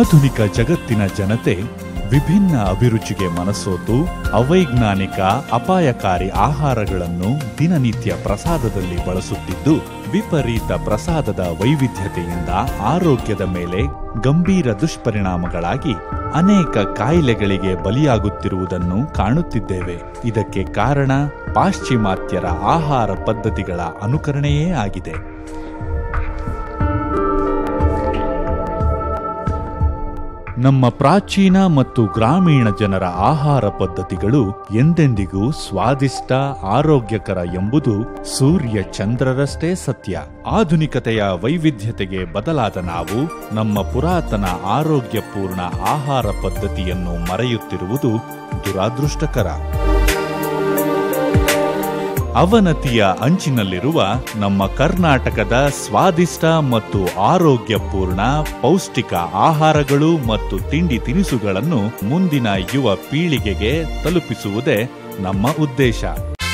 ಆಧುನಿಕ ಜಗತ್ತಿನ ಜನತೆ ವಿಭಿನ್ನ ಅಭಿರುಚಿಗೆ ಮನಸೋತು ಅವೈಜ್ಞಾನಿಕ ಅಪಾಯಕಾರಿ ಆಹಾರಗಳನ್ನು ದಿನನಿತ್ಯ ಪ್ರಸಾದದಲ್ಲಿ ಬಳಸುತ್ತಿದ್ದು ವಿಪರೀತ ಪ್ರಸಾದದ ವೈವಿಧ್ಯತೆಯಿಂದ ಆರೋಗ್ಯದ ಮೇಲೆ ಗಂಭೀರ ದುಷ್ಪರಿಣಾಮಗಳಾಗಿ ಅನೇಕ ಕಾಯಿಲೆಗಳಿಗೆ ಬಲಿಯಾಗುತ್ತಿರುವುದನ್ನು ಕಾಣುತ್ತಿದ್ದೇವೆ ಇದಕ್ಕೆ ಕಾರಣ ಪಾಶ್ಚಿಮಾತ್ಯರ ಆಹಾರ ಪದ್ಧತಿಗಳ ಅನುಕರಣೆಯೇ ಆಗಿದೆ ನಮ್ಮ ಪ್ರಾಚೀನ ಮತ್ತು ಗ್ರಾಮೀಣ ಜನರ ಆಹಾರ ಪದ್ಧತಿಗಳು ಎಂದೆಂದಿಗೂ ಸ್ವಾದಿಷ್ಟ ಆರೋಗ್ಯಕರ ಎಂಬುದು ಸೂರ್ಯ ಚಂದ್ರರಷ್ಟೇ ಸತ್ಯ ಆಧುನಿಕತೆಯ ವೈವಿಧ್ಯತೆಗೆ ಬದಲಾದ ನಾವು ನಮ್ಮ ಪುರಾತನ ಆರೋಗ್ಯಪೂರ್ಣ ಆಹಾರ ಪದ್ಧತಿಯನ್ನು ಮರೆಯುತ್ತಿರುವುದು ದುರಾದೃಷ್ಟಕರ ಅವನತಿಯ ಅಂಚಿನಲ್ಲಿರುವ ನಮ್ಮ ಕರ್ನಾಟಕದ ಸ್ವಾದಿಷ್ಟ ಮತ್ತು ಆರೋಗ್ಯಪೂರ್ಣ ಪೌಷ್ಟಿಕ ಆಹಾರಗಳು ಮತ್ತು ತಿಂಡಿ ತಿನಿಸುಗಳನ್ನು ಮುಂದಿನ ಯುವ ಪೀಳಿಗೆಗೆ ತಲುಪಿಸುವುದೇ ನಮ್ಮ ಉದ್ದೇಶ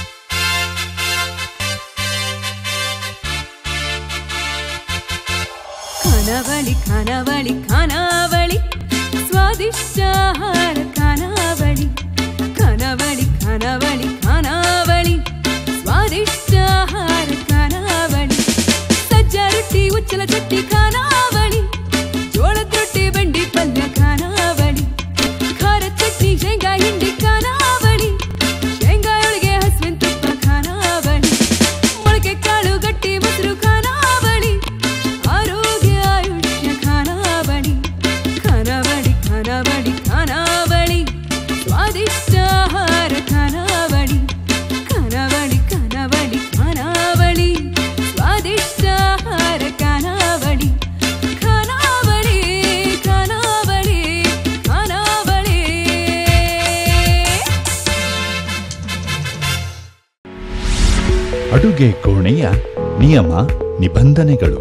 ಖಾನಾವಳಿ ಖಾನಾವಳಿ ಖಾನಾವಳಿ ಸ್ವಾದಿಷ್ಟ ಆಹಾರ ಖಾನಾವಳಿ ಖಾನಾವಳಿ ಖಾನಾವಳಿ ಖಾನಾವಳಿ ಸ್ವಾದಿಷ್ಟ ಆಹಾರ ಖಾನಾವಳಿ ಸಜ್ಜ ರೊಟ್ಟಿ ಉಚ್ಚಲ ಚಟ್ನಿ ಖಾನಾವಳಿ ಜೋಳದ ರೊಟ್ಟಿ ಬಂಡಿ ಪಲ್ಯ ಖಾನಾವಳಿ ಖಾರ ಚಟ್ನಿ ಶೇಂಗಾ ಹಿಂಡಿ ಖಾನಾವಳಿ ಶೇಂಗಾ ಒಳಗೆ ಹಸುವಿನ ತುಪ್ಪ ಖಾನಾವಳಿ ಮೊಳಕೆ ಕಾಳು ಗಟ್ಟಿ ಮೊಸರು ಖಾನಾವಳಿ ಆರೋಗ್ಯ ಆಯುಷ್ಯ ಖಾನಾವಳಿ ಖಾನಾವಳಿ ಖಾನಾವಳಿ ಖಾನಾವಳಿ ಸ್ವಾದಿಷ್ಟ ಆಹಾರ ಖಾನಾವಳಿ ಖಾನಾವಳಿ ಖಾನಾವಳಿ ಖಾನಾವಳಿ ಸ್ವಾದಿಷ್ಟ ಆಹಾರ ಖಾನಾವಳಿ ಖಾನಾವಳಿ ಖಾನಾವಳಿ ಖಾನಾವಳಿ ಅಡುಗೆ ಕೋಣೆಯ ನಿಯಮ ನಿಬಂಧನೆಗಳು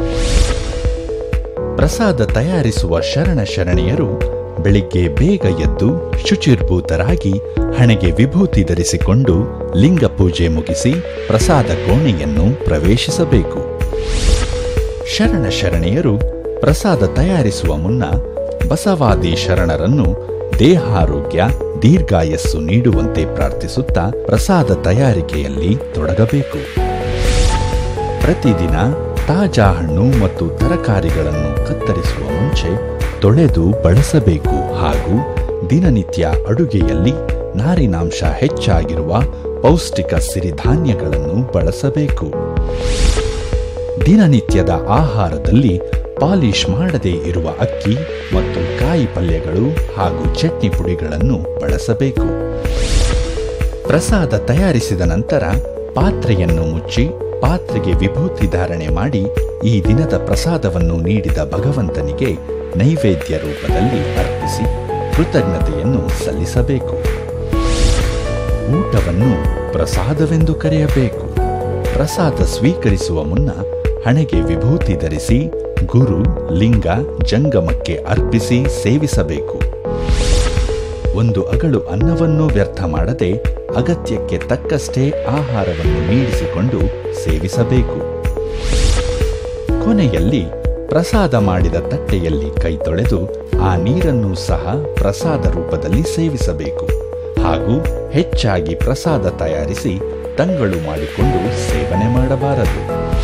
ಪ್ರಸಾದ ತಯಾರಿಸುವ ಶರಣ ಶರಣೆಯರು ಬೆಳಿಗ್ಗೆ ಬೇಗ ಎದ್ದು ಶುಚಿರ್ಭೂತರಾಗಿ ಹಣೆಗೆ ವಿಭೂತಿ ಧರಿಸಿಕೊಂಡು ಲಿಂಗ ಪೂಜೆ ಮುಗಿಸಿ ಪ್ರಸಾದ ಕೋಣೆಯನ್ನು ಪ್ರವೇಶಿಸಬೇಕು ಶರಣ ಶರಣೆಯರು ಪ್ರಸಾದ ತಯಾರಿಸುವ ಮುನ್ನ ಬಸವಾದಿ ಶರಣರನ್ನು ದೇಹಾರೋಗ್ಯ ದೀರ್ಘಾಯಸ್ಸು ನೀಡುವಂತೆ ಪ್ರಾರ್ಥಿಸುತ್ತಾ ಪ್ರಸಾದ ತಯಾರಿಕೆಯಲ್ಲಿ ತೊಡಗಬೇಕು ಪ್ರತಿದಿನ ತಾಜಾ ಹಣ್ಣು ಮತ್ತು ತರಕಾರಿಗಳನ್ನು ಕತ್ತರಿಸುವ ಮುಂಚೆ ತೊಳೆದು ಬಳಸಬೇಕು ಹಾಗೂ ದಿನನಿತ್ಯ ಅಡುಗೆಯಲ್ಲಿ ನಾರಿನಾಂಶ ಹೆಚ್ಚಾಗಿರುವ ಪೌಷ್ಟಿಕ ಸಿರಿಧಾನ್ಯಗಳನ್ನು ಬಳಸಬೇಕು ದಿನನಿತ್ಯದ ಆಹಾರದಲ್ಲಿ ಪಾಲಿಶ್ ಮಾಡದೇ ಇರುವ ಅಕ್ಕಿ ಮತ್ತು ಕಾಯಿ ಪಲ್ಯಗಳು ಹಾಗೂ ಚಟ್ನಿ ಪುಡಿಗಳನ್ನು ಬಳಸಬೇಕು ಪ್ರಸಾದ ತಯಾರಿಸಿದ ನಂತರ ಪಾತ್ರೆಯನ್ನು ಮುಚ್ಚಿ ಪಾತ್ರೆಗೆ ವಿಭೂತಿ ಧಾರಣೆ ಮಾಡಿ ಈ ದಿನದ ಪ್ರಸಾದವನ್ನು ನೀಡಿದ ಭಗವಂತನಿಗೆ ನೈವೇದ್ಯ ರೂಪದಲ್ಲಿ ಅರ್ಪಿಸಿ ಕೃತಜ್ಞತೆಯನ್ನು ಸಲ್ಲಿಸಬೇಕು ಊಟವನ್ನು ಪ್ರಸಾದವೆಂದು ಕರೆಯಬೇಕು ಪ್ರಸಾದ ಸ್ವೀಕರಿಸುವ ಮುನ್ನ ಹಣೆಗೆ ವಿಭೂತಿ ಧರಿಸಿ ಗುರು ಲಿಂಗ ಜಂಗಮಕ್ಕೆ ಅರ್ಪಿಸಿ ಸೇವಿಸಬೇಕು ಒಂದು ಅಗಳು ಅನ್ನವನ್ನು ವ್ಯರ್ಥ ಮಾಡದೆ ಅಗತ್ಯಕ್ಕೆ ತಕ್ಕಷ್ಟೇ ಆಹಾರವನ್ನು ನೀಡಿಸಿಕೊಂಡು ಸೇವಿಸಬೇಕು ಕೊನೆಯಲ್ಲಿ ಪ್ರಸಾದ ಮಾಡಿದ ತಟ್ಟೆಯಲ್ಲಿ ಕೈ ತೊಳೆದು ಆ ನೀರನ್ನು ಸಹ ಪ್ರಸಾದ ರೂಪದಲ್ಲಿ ಸೇವಿಸಬೇಕು ಹಾಗೂ ಹೆಚ್ಚಾಗಿ ಪ್ರಸಾದ ತಯಾರಿಸಿ ತಂಗಳು ಮಾಡಿಕೊಂಡು ಸೇವನೆ ಮಾಡಬಾರದು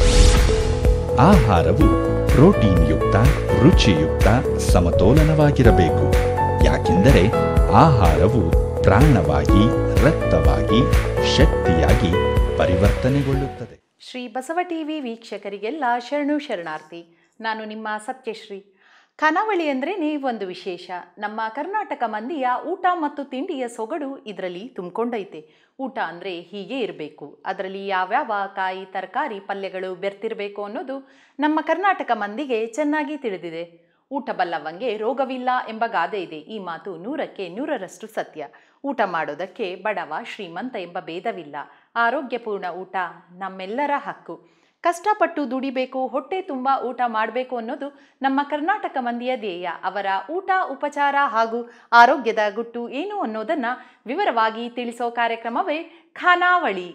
ಆಹಾರವು ಪ್ರೋಟೀನ್ ಯುಕ್ತ ರುಚಿಯುಕ್ತ ಸಮತೋಲನವಾಗಿರಬೇಕು ಯಾಕೆಂದರೆ ಆಹಾರವು ಪ್ರಾಣವಾಗಿ ರಕ್ತವಾಗಿ ಶಕ್ತಿಯಾಗಿ ಪರಿವರ್ತನೆಗೊಳ್ಳುತ್ತದೆ ಶ್ರೀ ಬಸವ ಟಿವಿ ವೀಕ್ಷಕರಿಗೆಲ್ಲ ಶರಣು ಶರಣಾರ್ಥಿ ನಾನು ನಿಮ್ಮ ಸತ್ಯಶ್ರೀ ಖಾನಾವಳಿ ಅಂದ್ರೇ ಒಂದು ವಿಶೇಷ ನಮ್ಮ ಕರ್ನಾಟಕ ಮಂದಿಯ ಊಟ ಮತ್ತು ತಿಂಡಿಯ ಸೊಗಡು ಇದರಲ್ಲಿ ತುಂಬಿಕೊಂಡೈತೆ ಊಟ ಅಂದರೆ ಹೀಗೆ ಇರಬೇಕು ಅದರಲ್ಲಿ ಯಾವ್ಯಾವ ಕಾಯಿ ತರಕಾರಿ ಪಲ್ಯಗಳು ಬೆರ್ತಿರಬೇಕು ಅನ್ನೋದು ನಮ್ಮ ಕರ್ನಾಟಕ ಮಂದಿಗೆ ಚೆನ್ನಾಗಿ ತಿಳಿದಿದೆ ಊಟ ಬಲ್ಲವಂಗೆ ರೋಗವಿಲ್ಲ ಎಂಬ ಗಾದೆ ಇದೆ ಈ ಮಾತು ನೂರಕ್ಕೆ ನೂರರಷ್ಟು ಸತ್ಯ ಊಟ ಮಾಡೋದಕ್ಕೆ ಬಡವ ಶ್ರೀಮಂತ ಎಂಬ ಭೇದವಿಲ್ಲ ಆರೋಗ್ಯಪೂರ್ಣ ಊಟ ನಮ್ಮೆಲ್ಲರ ಹಕ್ಕು ಕಷ್ಟಪಟ್ಟು ದುಡಿಬೇಕು ಹೊಟ್ಟೆ ತುಂಬ ಊಟ ಮಾಡಬೇಕು ಅನ್ನೋದು ನಮ್ಮ ಕರ್ನಾಟಕ ಮಂದಿಯ ಧ್ಯೇಯ ಅವರ ಊಟ ಉಪಚಾರ ಹಾಗೂ ಆರೋಗ್ಯದ ಗುಟ್ಟು ಏನು ಅನ್ನೋದನ್ನ ವಿವರವಾಗಿ ತಿಳಿಸೋ ಕಾರ್ಯಕ್ರಮವೇ ಖಾನಾವಳಿ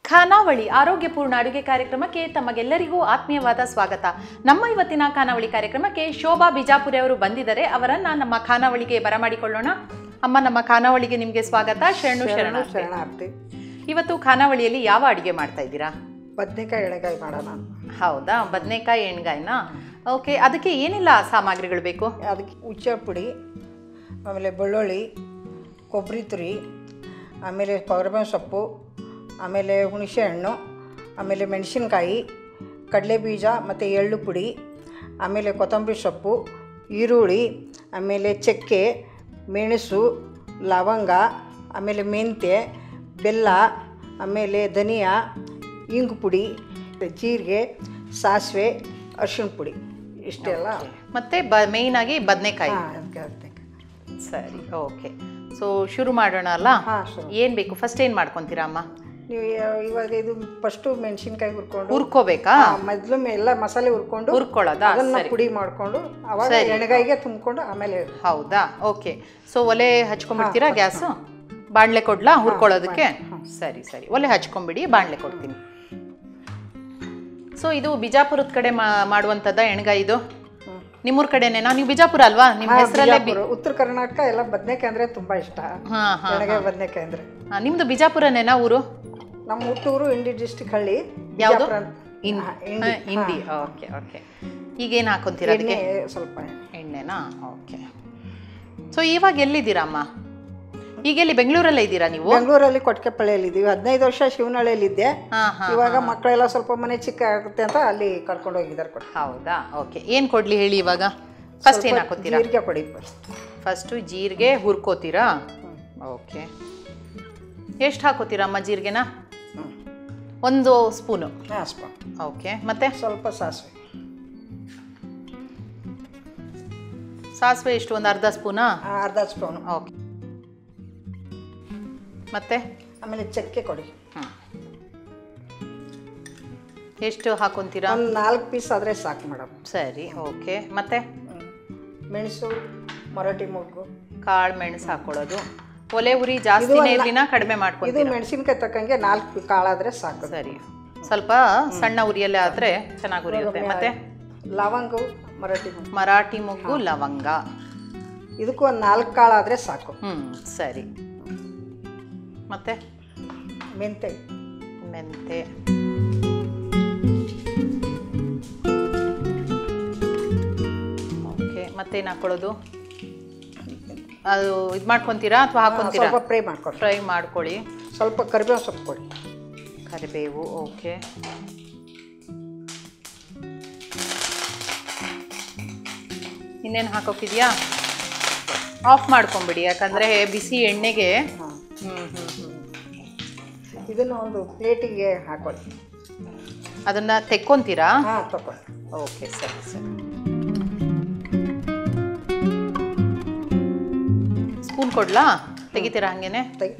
ಖಾನಾವಳಿ ಆರೋಗ್ಯಪೂರ್ಣ ಅಡುಗೆ ಕಾರ್ಯಕ್ರಮಕ್ಕೆ ತಮಗೆಲ್ಲರಿಗೂ ಆತ್ಮೀಯವಾದ ಸ್ವಾಗತ ನಮ್ಮ ಇವತ್ತಿನ ಖಾನಾವಳಿ ಕಾರ್ಯಕ್ರಮಕ್ಕೆ ಶೋಭಾ ಬಿಜಾಪುರಿ ಅವರು ಬಂದಿದ್ದಾರೆ ಅವರನ್ನ ನಮ್ಮ ಖಾನಾವಳಿಗೆ ಬರಮಾಡಿಕೊಳ್ಳೋಣ ಅಮ್ಮ ನಮ್ಮ ಖಾನಾವಳಿಗೆ ನಿಮಗೆ ಸ್ವಾಗತ ಶರಣು ಶರಣ ಶರಣಾರ್ಥಿ ಇವತ್ತು ಖಾನಾವಳಿಯಲ್ಲಿ ಯಾವ ಅಡುಗೆ ಮಾಡ್ತಾ ಇದ್ದೀರಾ ಬದ್ನೆಕಾಯಿ ಎಳೆಗಾಯಿ ಮಾಡೋಣ ಹೌದಾ ಬದನೆಕಾಯಿ ಎಣ್ಗಾಯಿನ ಓಕೆ ಅದಕ್ಕೆ ಏನೆಲ್ಲ ಸಾಮಗ್ರಿಗಳು ಬೇಕು ಅದಕ್ಕೆ ಹುಚ್ಚ ಪುಡಿ ಆಮೇಲೆ ಬೆಳ್ಳುಳ್ಳಿ ಕೊಬ್ಬರಿ ತುರಿ ಆಮೇಲೆ ಕೊಬ್ಬರಿಬೇವಿನ ಸೊಪ್ಪು ಆಮೇಲೆ ಹುಣಸೆ ಹಣ್ಣು ಆಮೇಲೆ ಮೆಣಸಿನ್ಕಾಯಿ ಕಡಲೆ ಬೀಜ ಮತ್ತು ಎಳ್ಳು ಪುಡಿ ಆಮೇಲೆ ಕೊತ್ತಂಬರಿ ಸೊಪ್ಪು ಈರುಳ್ಳಿ ಆಮೇಲೆ ಚಕ್ಕೆ ಮೆಣಸು ಲವಂಗ ಆಮೇಲೆ ಮೆಂತ್ಯ ಬೆಲ್ಲ ಆಮೇಲೆ ಧನಿಯಾ ಇಂಗು ಪುಡಿ ಜೀರಿಗೆ ಸಾಸಿವೆ ಅರಿಶಿಣ ಪುಡಿ ಇಷ್ಟೆಲ್ಲ ಮತ್ತೆ ಬ ಮೇಯ್ನ್ ಆಗಿ ಬದನೆಕಾಯಿ ಹಾಂ ಅದಕ್ಕೆ ಅದಕ್ಕೆ ಸರಿ ಓಕೆ ಸೊ ಶುರು ಮಾಡೋಣ ಅಲ್ಲ ಹಾಂ ಶುರು ಏನು ಬೇಕು ಫಸ್ಟ್ ಏನು ಮಾಡ್ಕೊತೀರಾ ಅಮ್ಮ ನೀವು ಯಾ- ಇವಾಗ ಇದು ಫಸ್ಟು ಮೆಣಸಿನ್ಕಾಯಿ ಹುರ್ಕೊಂಡು ಹುರ್ಕೋಬೇಕಾ ಮೊದಲು ಎಲ್ಲ ಮಸಾಲೆ ಹುರ್ಕೊಂಡು ಹುರ್ಕೊಳ್ಳೋದಾ ಅದನ್ನ ಸರಿ ಪುಡಿ ಮಾಡ್ಕೊಂಡು ಅವಾಗ ಸರಿ. ಎಣ್ಣೆಗಾಯಿಗೆ ತುಂಬಿಕೊಂಡು ಆಮೇಲೆ ಹೌದಾ ಓಕೆ ಸೊ ಒಲೆ ಹಚ್ಕೊಂಡ್ಬಿಡ್ತೀರಾ ಗ್ಯಾಸು ಬಾಣಲೆ ಕೊಡ್ಲಾ ಹುರ್ಕೊಳ್ಳೋದಕ್ಕೆ ಸರಿ ಸರಿ ಒಲೆ ಹಚ್ಕೊಂಬಿಡಿ ಬಾಣಲೆ ಕೊಡ್ತೀನಿ ಸೊ ಇದು ಬಿಜಾಪುರದ ಕಡೆ ಮಾ- ಮಾಡುವಂಥದ್ದ ಎಣ್ಗಾಯಿ ಇದು ಹ್ಮ್. ನಿಮ್ಮೂರ ಕಡೆನೇನಾ ನೀವು ಬಿಜಾಪುರ ಅಲ್ವಾ ನಿಮ್ಮ ಹಾ, ಹೆಸರಲ್ಲೇ ಬಿ ಬಿಜಾಪುರ, ಉತ್ತರ ಕರ್ನಾಟಕ ಎಲ್ಲ ಬದನೆಕಾಯಿ ಅಂದರೆ ತುಂಬ ಇಷ್ಟ ಹಾ ಹಾ ಎಣ್ಣೆಗಾಯಿ ಬದನೆಕಾಯಿ ಅಂದರೆ ನಿಮ್ದು ಬಿಜಾಪುರನೇನಾ ಊರು ನಮ್ಮ ಹುಟ್ಟೂರು ಇಂಡಿ ಡಿಸ್ಟಿಕ್ ಹಳ್ಳಿ ಯಾವುದು ಬಿಜಾಪುರ ಅಂತ. ಇನ್ ಹಾ, ಇಂಡಿ. ಇಂಡಿ ಓಕೆ ಓಕೆ ಈಗೇನು ಹಾಕೊಂತೀರಾ ಎಣ್ಣೆ ಅದಕ್ಕೆ ಸ್ವಲ್ಪ ಎಣ್ಣೆನಾ ಓಕೆ ಸೊ ಇವಾಗ ಎಲ್ಲಿದ್ದೀರಾ ಅಮ್ಮ ಈಗ ಎಲ್ಲಿ ಬೆಂಗಳೂರಲ್ಲೇ ಇದ್ದೀರಾ ನೀವು ಬೆಂಗಳೂರಲ್ಲಿ ಕೊಟ್ಕೆಪಳ್ಳಿಯಲ್ಲಿ ಇದ್ದೀವಿ ಹದಿನೈದು ವರ್ಷ ಶಿವನಹಳ್ಳಿಯಲ್ಲಿದ್ದೆ ಹಾ ಹಾ ಇವಾಗ ಮಕ್ಕಳೆಲ್ಲ ಸ್ವಲ್ಪ ಮನೆ ಚಿಕ್ಕ ಆಗುತ್ತೆ ಅಂತ ಅಲ್ಲಿ ಕರ್ಕೊಂಡು ಹೋಗಿದ್ದಾರೆ ಕೊಟ್ಟು ಹೌದಾ ಓಕೆ ಏನು ಕೊಡ್ಲಿ ಹೇಳಿ ಇವಾಗ ಫಸ್ಟ್ ಏನು ಹಾಕೋತೀರಾ ಜೀರಿಗೆ ಕೊಡಿ ಫಸ್ಟ್ ಫಸ್ಟು ಜೀರಿಗೆ ಹುರ್ಕೋತೀರಾ ಓಕೆ ಎಷ್ಟು ಹಾಕೋತೀರಾ ಅಮ್ಮ ಜೀರಿಗೆನ ಹ್ಞೂ ಒಂದು ಸ್ಪೂನು ಹಾಂ ಸ್ಪೂನ್ ಓಕೆ ಮತ್ತೆ ಸ್ವಲ್ಪ ಸಾಸಿವೆ ಸಾಸಿವೆ ಎಷ್ಟು ಒಂದು ಅರ್ಧ ಸ್ಪೂನಾ ಆ, ಅರ್ಧ ಸ್ಪೂನು ಓಕೆ ಮತ್ತೆ ಆಮೇಲೆ ಚಕ್ಕೆ ಕೊಡಿ ಹ್ಞೂ ಎಷ್ಟು ಹಾಕೊತೀರಾ ಒಂದು ನಾಲ್ಕು ಪೀಸ್ ಆದರೆ ಸಾಕು ಮೇಡಮ್ ಸರಿ ಓಕೆ ಮತ್ತೆ ಮೆಣಸು ಮರಾಠಿ ಮೊಗ್ಗು ಕಾಳು ಮೆಣಸು ಹಾಕೊಳ್ಳೋದು ಒಲೆ ಉರಿ ಜಾಸ್ತಿನೇ ಇರ್ಲಿನ ಕಡಿಮೆ ಇದು ಮಾಡ್ಕೊತೀರಾ ಮೆಣಸಿನ್ಕಾಯಿ ತಕ್ಕಂಗೆ ನಾಲ್ಕು ಕಾಳಾದರೆ ಸಾಕು ಸರಿ ಸ್ವಲ್ಪ ಸಣ್ಣ ಉರಿಯಲ್ಲೇ ಆದರೆ ಚೆನ್ನಾಗಿ ಉರಿಯುತ್ತೆ ಮತ್ತೆ ಲವಂಗು ಮರಾಠಿ ಮೊಗ್ಗು ಮರಾಠಿ ಮೊಗ್ಗು ಲವಂಗ ಇದಕ್ಕೂ ಒಂದು ನಾಲ್ಕು ಕಾಳಾದರೆ ಸಾಕು ಹ್ಞೂ ಸರಿ ಮತ್ತೆ ಮೆಂತೆ ಮೆಂತೆ ಓಕೆ ಮತ್ತೇನು ಹಾಕೊಳ್ಳೋದು ಅದು ಇದು ಮಾಡ್ಕೊತೀರಾ ಅಥವಾ ಹಾಕೊತೀರಾ ಸ್ವಲ್ಪ ಫ್ರೈ ಮಾಡ್ಕೊಡಿ ಫ್ರೈ ಮಾಡ್ಕೊಳ್ಳಿ ಸ್ವಲ್ಪ ಕರಿಬೇವು ಸೊಪ್ಪು ಕೊಡಿ ಕರಿಬೇವು ಓಕೆ ಇನ್ನೇನು ಹಾಕೋಕಿದ್ಯಾ ಆಫ್ ಮಾಡ್ಕೊಂಬಿಡಿ ಯಾಕಂದರೆ ಬಿಸಿ ಎಣ್ಣೆಗೆ ಹಾಂ ಹ್ಞೂ ಹ್ಞೂ ಹ್ಞೂ ಇದನ್ನು ಒಂದು ಪ್ಲೇಟಿಗೆ ಹಾಕೊಳ್ಳಿ ಅದನ್ನು ತೆಕ್ಕೊಂತೀರಾ ಹಾಂ ತಗೊಳ್ಳಿ ಓಕೆ ಸರಿ ಸರಿ ಸ್ಪೂನ್ ಕೊಡ್ಲಾ ತೆಗಿತೀರಾ ಹಂಗೇನೆ ತೆಗಿ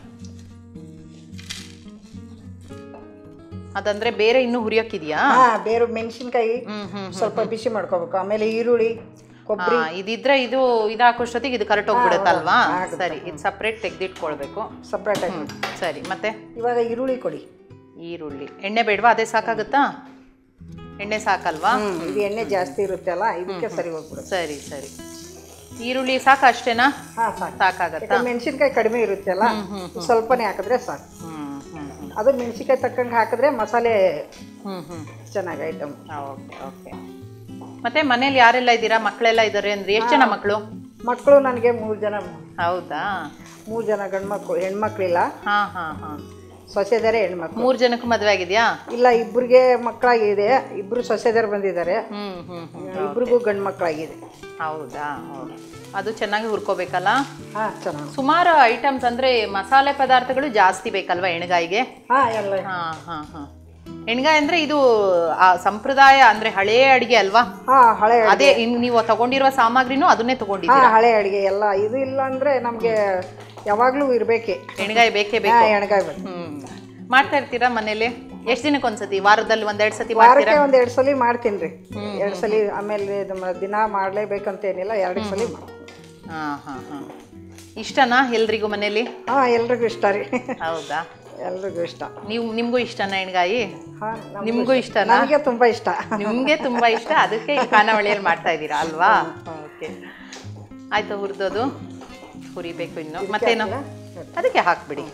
ಅದಂದ್ರೆ ಬೇರೆ ಇನ್ನೂ ಹುರಿಯೋಕ್ಕಿದೆಯಾ ಹಾಂ ಬೇರೆ ಮೆಣಸಿನ್ಕಾಯಿ ಹ್ಮ್ ಹ್ಮ್ ಸ್ವಲ್ಪ ಬಿಸಿ ಮಾಡ್ಕೋಬೇಕು ಆಮೇಲೆ ಈರುಳ್ಳಿ ಕೊಬ್ಬರಿ ಹಾ, ಇದಿದ್ರೆ ಇದು ಇದಾಕೋಷ್ಟೊತ್ತಿಗೆ ಇದು ಕರೆಕ್ಟ್ ಹೋಗ್ಬಿಡುತ್ತಲ್ವಾ ಸರಿ ಇದು ಸಪ್ರೇಟ್ ತೆಗ್ದಿಟ್ಕೊಳ್ಬೇಕು ಸಪ್ರೇಟ್ ಆಗಿ ಹ್ಮ್ ಸರಿ ಮತ್ತೆ ಇವಾಗ ಈರುಳ್ಳಿ ಕೊಡಿ ಈರುಳ್ಳಿ ಎಣ್ಣೆ ಬೇಡವಾ ಅದೇ ಸಾಕಾಗುತ್ತಾ ಎಣ್ಣೆ ಸಾಕಲ್ವಾ ಹ್ಞೂ ಇದು ಎಣ್ಣೆ ಜಾಸ್ತಿ ಇರುತ್ತೆ ಅಲ್ಲ ಇದಕ್ಕೆ ಸರಿ ಹೋಗ್ಬಿಡುತ್ತೆ ಸರಿ ಸರಿ ಈರುಳ್ಳಿ ಸಾಕ ಅಷ್ಟೇನಾ ಹಾಂ ಸಾಕು ಸಾಕಾಗತ್ತಾ ಯಾಕಂದ್ರೆ ಮೆಣಸಿನ್ಕಾಯಿ ಕಡಿಮೆ ಇರುತ್ತೆ ಅಲ್ಲ ಸ್ವಲ್ಪನೇ ಹಾಕಿದ್ರೆ ಸಾಕು ಹ್ಮ್ ಹ್ಮ್ ಹ್ಮ್ ಅದು ಮೆಣಸಿನ್ಕಾಯಿ ತಕ್ಕಂಗೆ ಹಾಕಿದ್ರೆ ಮಸಾಲೆ ಹ್ಮ್ ಹ್ಮ್ ಚೆನ್ನಾಗಿ ಐಟಮ್ ಓಕೆ ಓಕೆ ಮತ್ತೆ ಮನೇಲಿ ಯಾರೆಲ್ಲ ಇದ್ದೀರಾ ಮಕ್ಕಳೆಲ್ಲ ಇದ್ದಾರೆ ಅಂದ್ರೆ ಎಷ್ಟು ಜನ ಮಕ್ಕಳು ಮಕ್ಕಳು ನನಗೆ ಮೂರು ಜನ ಹೌದಾ ಮೂರು ಜನ ಗಂಡು ಮಕ್ಕಳು ಹೆಣ್ಮಕ್ಳಿಲ್ಲ ಹಾ ಹಾ ಹಾ ಸೊಸೆದಾರೆ ಹೆಣ್ಮಕ್ಳು ಮೂರು ಜನಕ್ಕೂ ಮದುವೆ ಆಗಿದೆಯಾ ಇಲ್ಲ ಇಬ್ಬರಿಗೆ ಮಕ್ಕಳಾಗಿದೆ ಇಬ್ಬರು ಸೊಸೆದಾರು ಬಂದಿದ್ದಾರೆ ಹ್ಮ್ ಹ್ಮ್ ಹ್ಮ್ ಇಬ್ರಿಗೂ ಗಂಡು ಮಕ್ಕಳಾಗಿದೆ ಹೌದಾ ಹೌದು. ಅದು ಚೆನ್ನಾಗಿ ಹುರ್ಕೋಬೇಕಲ್ಲ ಹಾಂ ಚೆನ್ನಾಗಿ ಸುಮಾರು ಐಟಮ್ಸ್ ಅಂದ್ರೆ ಮಸಾಲೆ ಪದಾರ್ಥಗಳು ಜಾಸ್ತಿ ಬೇಕಲ್ವಾ ಎಣ್ಗಾಯಿಗೆ ಹಾಂ ಎಲ್ಲ ಹಾ ಹಾ ಹಾ ಎಣ್ಗಾಯಿ ಅಂದ್ರೆ ಇದು ಆ ಸಂಪ್ರದಾಯ ಅಂದ್ರೆ ಹಳೆಯ ಅಡಿಗೆ ಅಲ್ವಾ ಹಾಂ ಹಳೆ ಅದೇ ಇನ್ ನೀವು ತಗೊಂಡಿರುವ ಸಾಮಗ್ರಿನೂ ಅದನ್ನೇ ಹಾಂ ತಗೊಂಡಿದ್ದೀರಾ ಹಳೆ ಅಡುಗೆ ಎಲ್ಲ ಇದು ಇಲ್ಲ ಅಂದರೆ ನಮಗೆ ಯಾವಾಗಲೂ ಇರಬೇಕೆ ಎಣ್ಗಾಯಿ ಬೇಕೇ ಬೇಕು ಹಾಂ ಎಣ್ಗಾಯಿ ಬೇಕು ಹ್ಮ್ ಮಾಡ್ತಾ ಇರ್ತೀರಾ ಮನೇಲಿ ಎಷ್ಟು ದಿನಕ್ಕೆ ಒಂದ್ಸತಿ ವಾರದಲ್ಲಿ ಒಂದೆರಡು ಸತಿ ಮಾಡ್ತೀರಾ ವಾರಕ್ಕೆ ಒಂದು ಎರಡು ಸಲ ಮಾಡ್ತೀನಿ ರೀ ಎರಡು ಸಲ ಆಮೇಲೆ ಇದು ಮ- ದಿನ ಮಾಡಲೇಬೇಕಂತೇನಿಲ್ಲ ಎರಡು ಸಲ ಮಾಡ್ತೀನಿ ಹಾ ಹಾ ಹಾ ಇಷ್ಟನಾ ಎಲ್ರಿಗೂ ಮನೇಲಿ ಹಾಂ ಎಲ್ರಿಗೂ ಇಷ್ಟ ರೀ ಹೌದಾ ಎಲ್ರಿಗೂ ಇಷ್ಟ ನೀವು ನಿಮಗೂ ಇಷ್ಟನಾ ಎಣ್ಗಾಯಿ ಹಾ ನಮ್ಗೂ ನಿಮಗೂ ಇಷ್ಟ. ಇಷ್ಟನಾ ನನಗೆ ತುಂಬಾ ಇಷ್ಟ ನಿಮಗೆ ತುಂಬಾ ಇಷ್ಟ ಅದಕ್ಕೆ ಈ ಖಾನಾವಳಿಯಲ್ಲಿ ಮಾಡ್ತಾ ಇದ್ದೀರಾ ಅಲ್ವಾ ಓಕೆ ಆಯ್ತು ಹುರಿದೋದು ಹುರಿಬೇಕು ಇನ್ನು ಮತ್ತೇನು ಅದಕ್ಕೆ ಹಾಕ್ಬಿಡಿ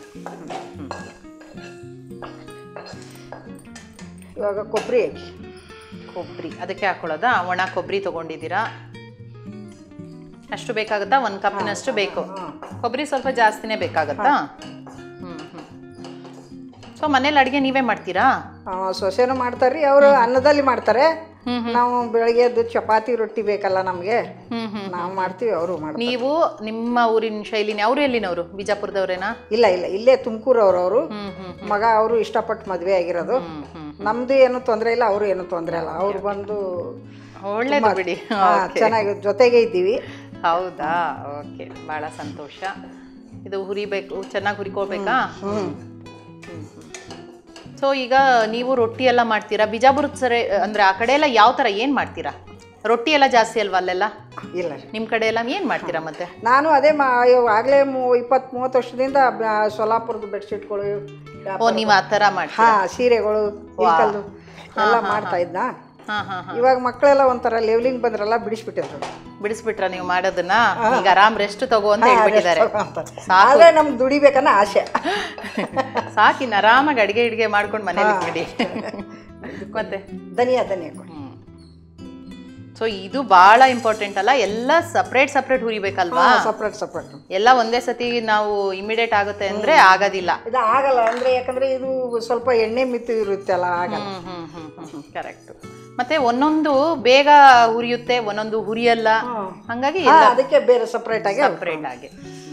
ಇವಾಗ ಕೊಬ್ಬರಿ ಹಾಕಿ ಕೊಬ್ಬರಿ ಅದಕ್ಕೆ ಹಾಕೊಳ್ಳೋದಾ ಒಣ ಕೊಬ್ಬರಿ ತಗೊಂಡಿದ್ದೀರಾ ಅಷ್ಟು ಬೇಕಾಗುತ್ತಾ ಒಂದು ಕಪ್ಪಿನಷ್ಟು ಬೇಕು ಕೊಬ್ಬರಿ ಸ್ವಲ್ಪ ಜಾಸ್ತಿನೇ ಬೇಕಾಗತ್ತಾ ಹ್ಞೂ ಹ್ಞೂ ಸೊ ಮನೇಲಿ ಅಡುಗೆ ನೀವೇ ಮಾಡ್ತೀರಾ ಆ, ಸೊಸೆನೂ ಮಾಡ್ತಾರ್ರಿ ಅವರು ಅನ್ನದಲ್ಲಿ ಮಾಡ್ತಾರೆ ನಾವು ಬೆಳಗ್ಗೆ ಎದ್ದು ಚಪಾತಿ ರೊಟ್ಟಿ ಬೇಕಲ್ಲ ನಮಗೆ ಹ್ಮ್ ಹ್ಮ್ ನಾವು ಮಾಡ್ತೀವಿ ಅವರು ಮಾಡ್ತಾರೆ ನೀವು ನಿಮ್ಮ ಊರಿನ ಶೈಲಿನೇ ಅವ್ರು ಎಲ್ಲಿನವರು ಬಿಜಾಪುರದವ್ರೇನಾ ಇಲ್ಲ ಇಲ್ಲ ಇಲ್ಲೇ ತುಮಕೂರವ್ರು ಅವರು ಹ್ಮ್ ಹ್ಮ್ ಮಗ ಅವರು ಇಷ್ಟಪಟ್ಟು ಮದುವೆ ಆಗಿರೋದು ಹ್ಮ್ ಹ್ಮ್ ನಮ್ದು ಏನು ತೊಂದರೆ ಇಲ್ಲ ಅವರು ಏನು ತೊಂದರೆ ಇಲ್ಲ ಅವ್ರು ಬಂದು ಒಳ್ಳೇದು ಬಿಡಿ ಹಾ, ಚೆನ್ನಾಗಿ ಜೊತೆಗೆ ಇದ್ದೀವಿ ಹೌದಾ ಓಕೆ ಭಾಳ ಸಂತೋಷ ಇದು ಹುರಿಬೇಕು ಚೆನ್ನಾಗಿ ಹುರಿಕೋಬೇಕಾ ಸೊ ಈಗ ನೀವು ರೊಟ್ಟಿ ಎಲ್ಲ ಮಾಡ್ತೀರಾ ಬಿಜಾಪುರದ ಸರಿ ಅಂದ್ರೆ ಆ ಕಡೆ ಎಲ್ಲ ಯಾವ ಥರ ಏನು ಮಾಡ್ತೀರಾ ರೊಟ್ಟಿ ಎಲ್ಲ ಜಾಸ್ತಿ ಅಲ್ವಾ ಅಲ್ಲೆಲ್ಲ ಇಲ್ಲ ರೀ ನಿಮ್ಮ ಕಡೆ ಎಲ್ಲ ಏನು ಮಾಡ್ತೀರಾ ಮತ್ತೆ ನಾನು ಅದೇ ಮಾ ಆಗಲೇ ಇಪ್ಪತ್ತು ಮೂವತ್ತು ವರ್ಷದಿಂದ ಬ- ಸೊಲ್ಲಾಪುರದ ಬೆಡ್ಶೀಟ್ಗಳು ಓ ನೀವು ಆ ಥರ ಮಾಡಿ ಹಾ ಸೀರೆಗಳು ಇಳ್ಕಲ್ಲು ಎಲ್ಲ ಮಾಡ್ತಾ ಇದ್ನ ಹಾಂ ಹಾಂ ಇವಾಗ ಮಕ್ಕಳೆಲ್ಲ ಒಂಥರ ಲೆವೆಲಿಂಗ್ ಬಂದ್ರಲ್ಲ ಬಿಡಿಸ್ಬಿಟ್ಟಿದ್ರು ಬಿಡಿಸ್ಬಿಟ್ರ ನೀವು ಮಾಡೋದನ್ನ ಈಗ ಆರಾಮ್ ರೆಸ್ಟ್ ತಗೋ ಅಂತ ಹೇಳ್ಬಿಟ್ಟಿದ್ದಾರೆ ಆದ್ರೆ ನಮ್ಗೆ ದುಡಿಬೇಕನ್ನೋ ಆಸೆ ಸಾಕಿನ್ ಆರಾಮಾಗಿ ಅಡಿಗೆ ಇಡಿಗೆ ಮಾಡ್ಕೊಂಡು ಮನೇಲಿ ಬಿಡಿ ಮತ್ತೆ ಧನಿಯಾ ಧನಿಯಾ ಕೊಡಿ ಸೊ ಇದು ಬಹಳ ಇಂಪಾರ್ಟೆಂಟ್ ಅಲ್ಲ ಎಲ್ಲ ಸಪ್ರೇಟ್ ಸಪ್ರೇಟ್ ಹುರಿಬೇಕಲ್ವಾ ಸಪ್ರೇಟ್ ಸಪ್ರೇಟ್ ಎಲ್ಲ ಒಂದೇ ಸತಿ ನಾವು ಇಮಿಡಿಯೇಟ್ ಆಗುತ್ತೆ ಅಂದ್ರೆ ಆಗೋದಿಲ್ಲ ಇದು ಆಗಲ್ಲ ಅಂದ್ರೆ ಯಾಕಂದ್ರೆ ಇದು ಸ್ವಲ್ಪ ಎಣ್ಣೆ ಮಿತ್ತು ಇರುತ್ತಲ್ಲ ಆಗಲ್ಲ ಹ್ಮ್ ಹ್ಮ್ ಹ್ಮ್ ಹ್ಮ್ ಕರೆಕ್ಟ್ ಮತ್ತೆ ಒಂದೊಂದು ಬೇಗ ಹುರಿಯುತ್ತೆ ಒಂದೊಂದು ಹುರಿಯಲ್ಲ ಹಂಗಾಗಿ ಹಾ, ಅದಕ್ಕೆ ಬೇರೆ ಸಪ್ರೇಟ್ ಆಗಿ ಸಪ್ರೇಟ್ ಆಗಿ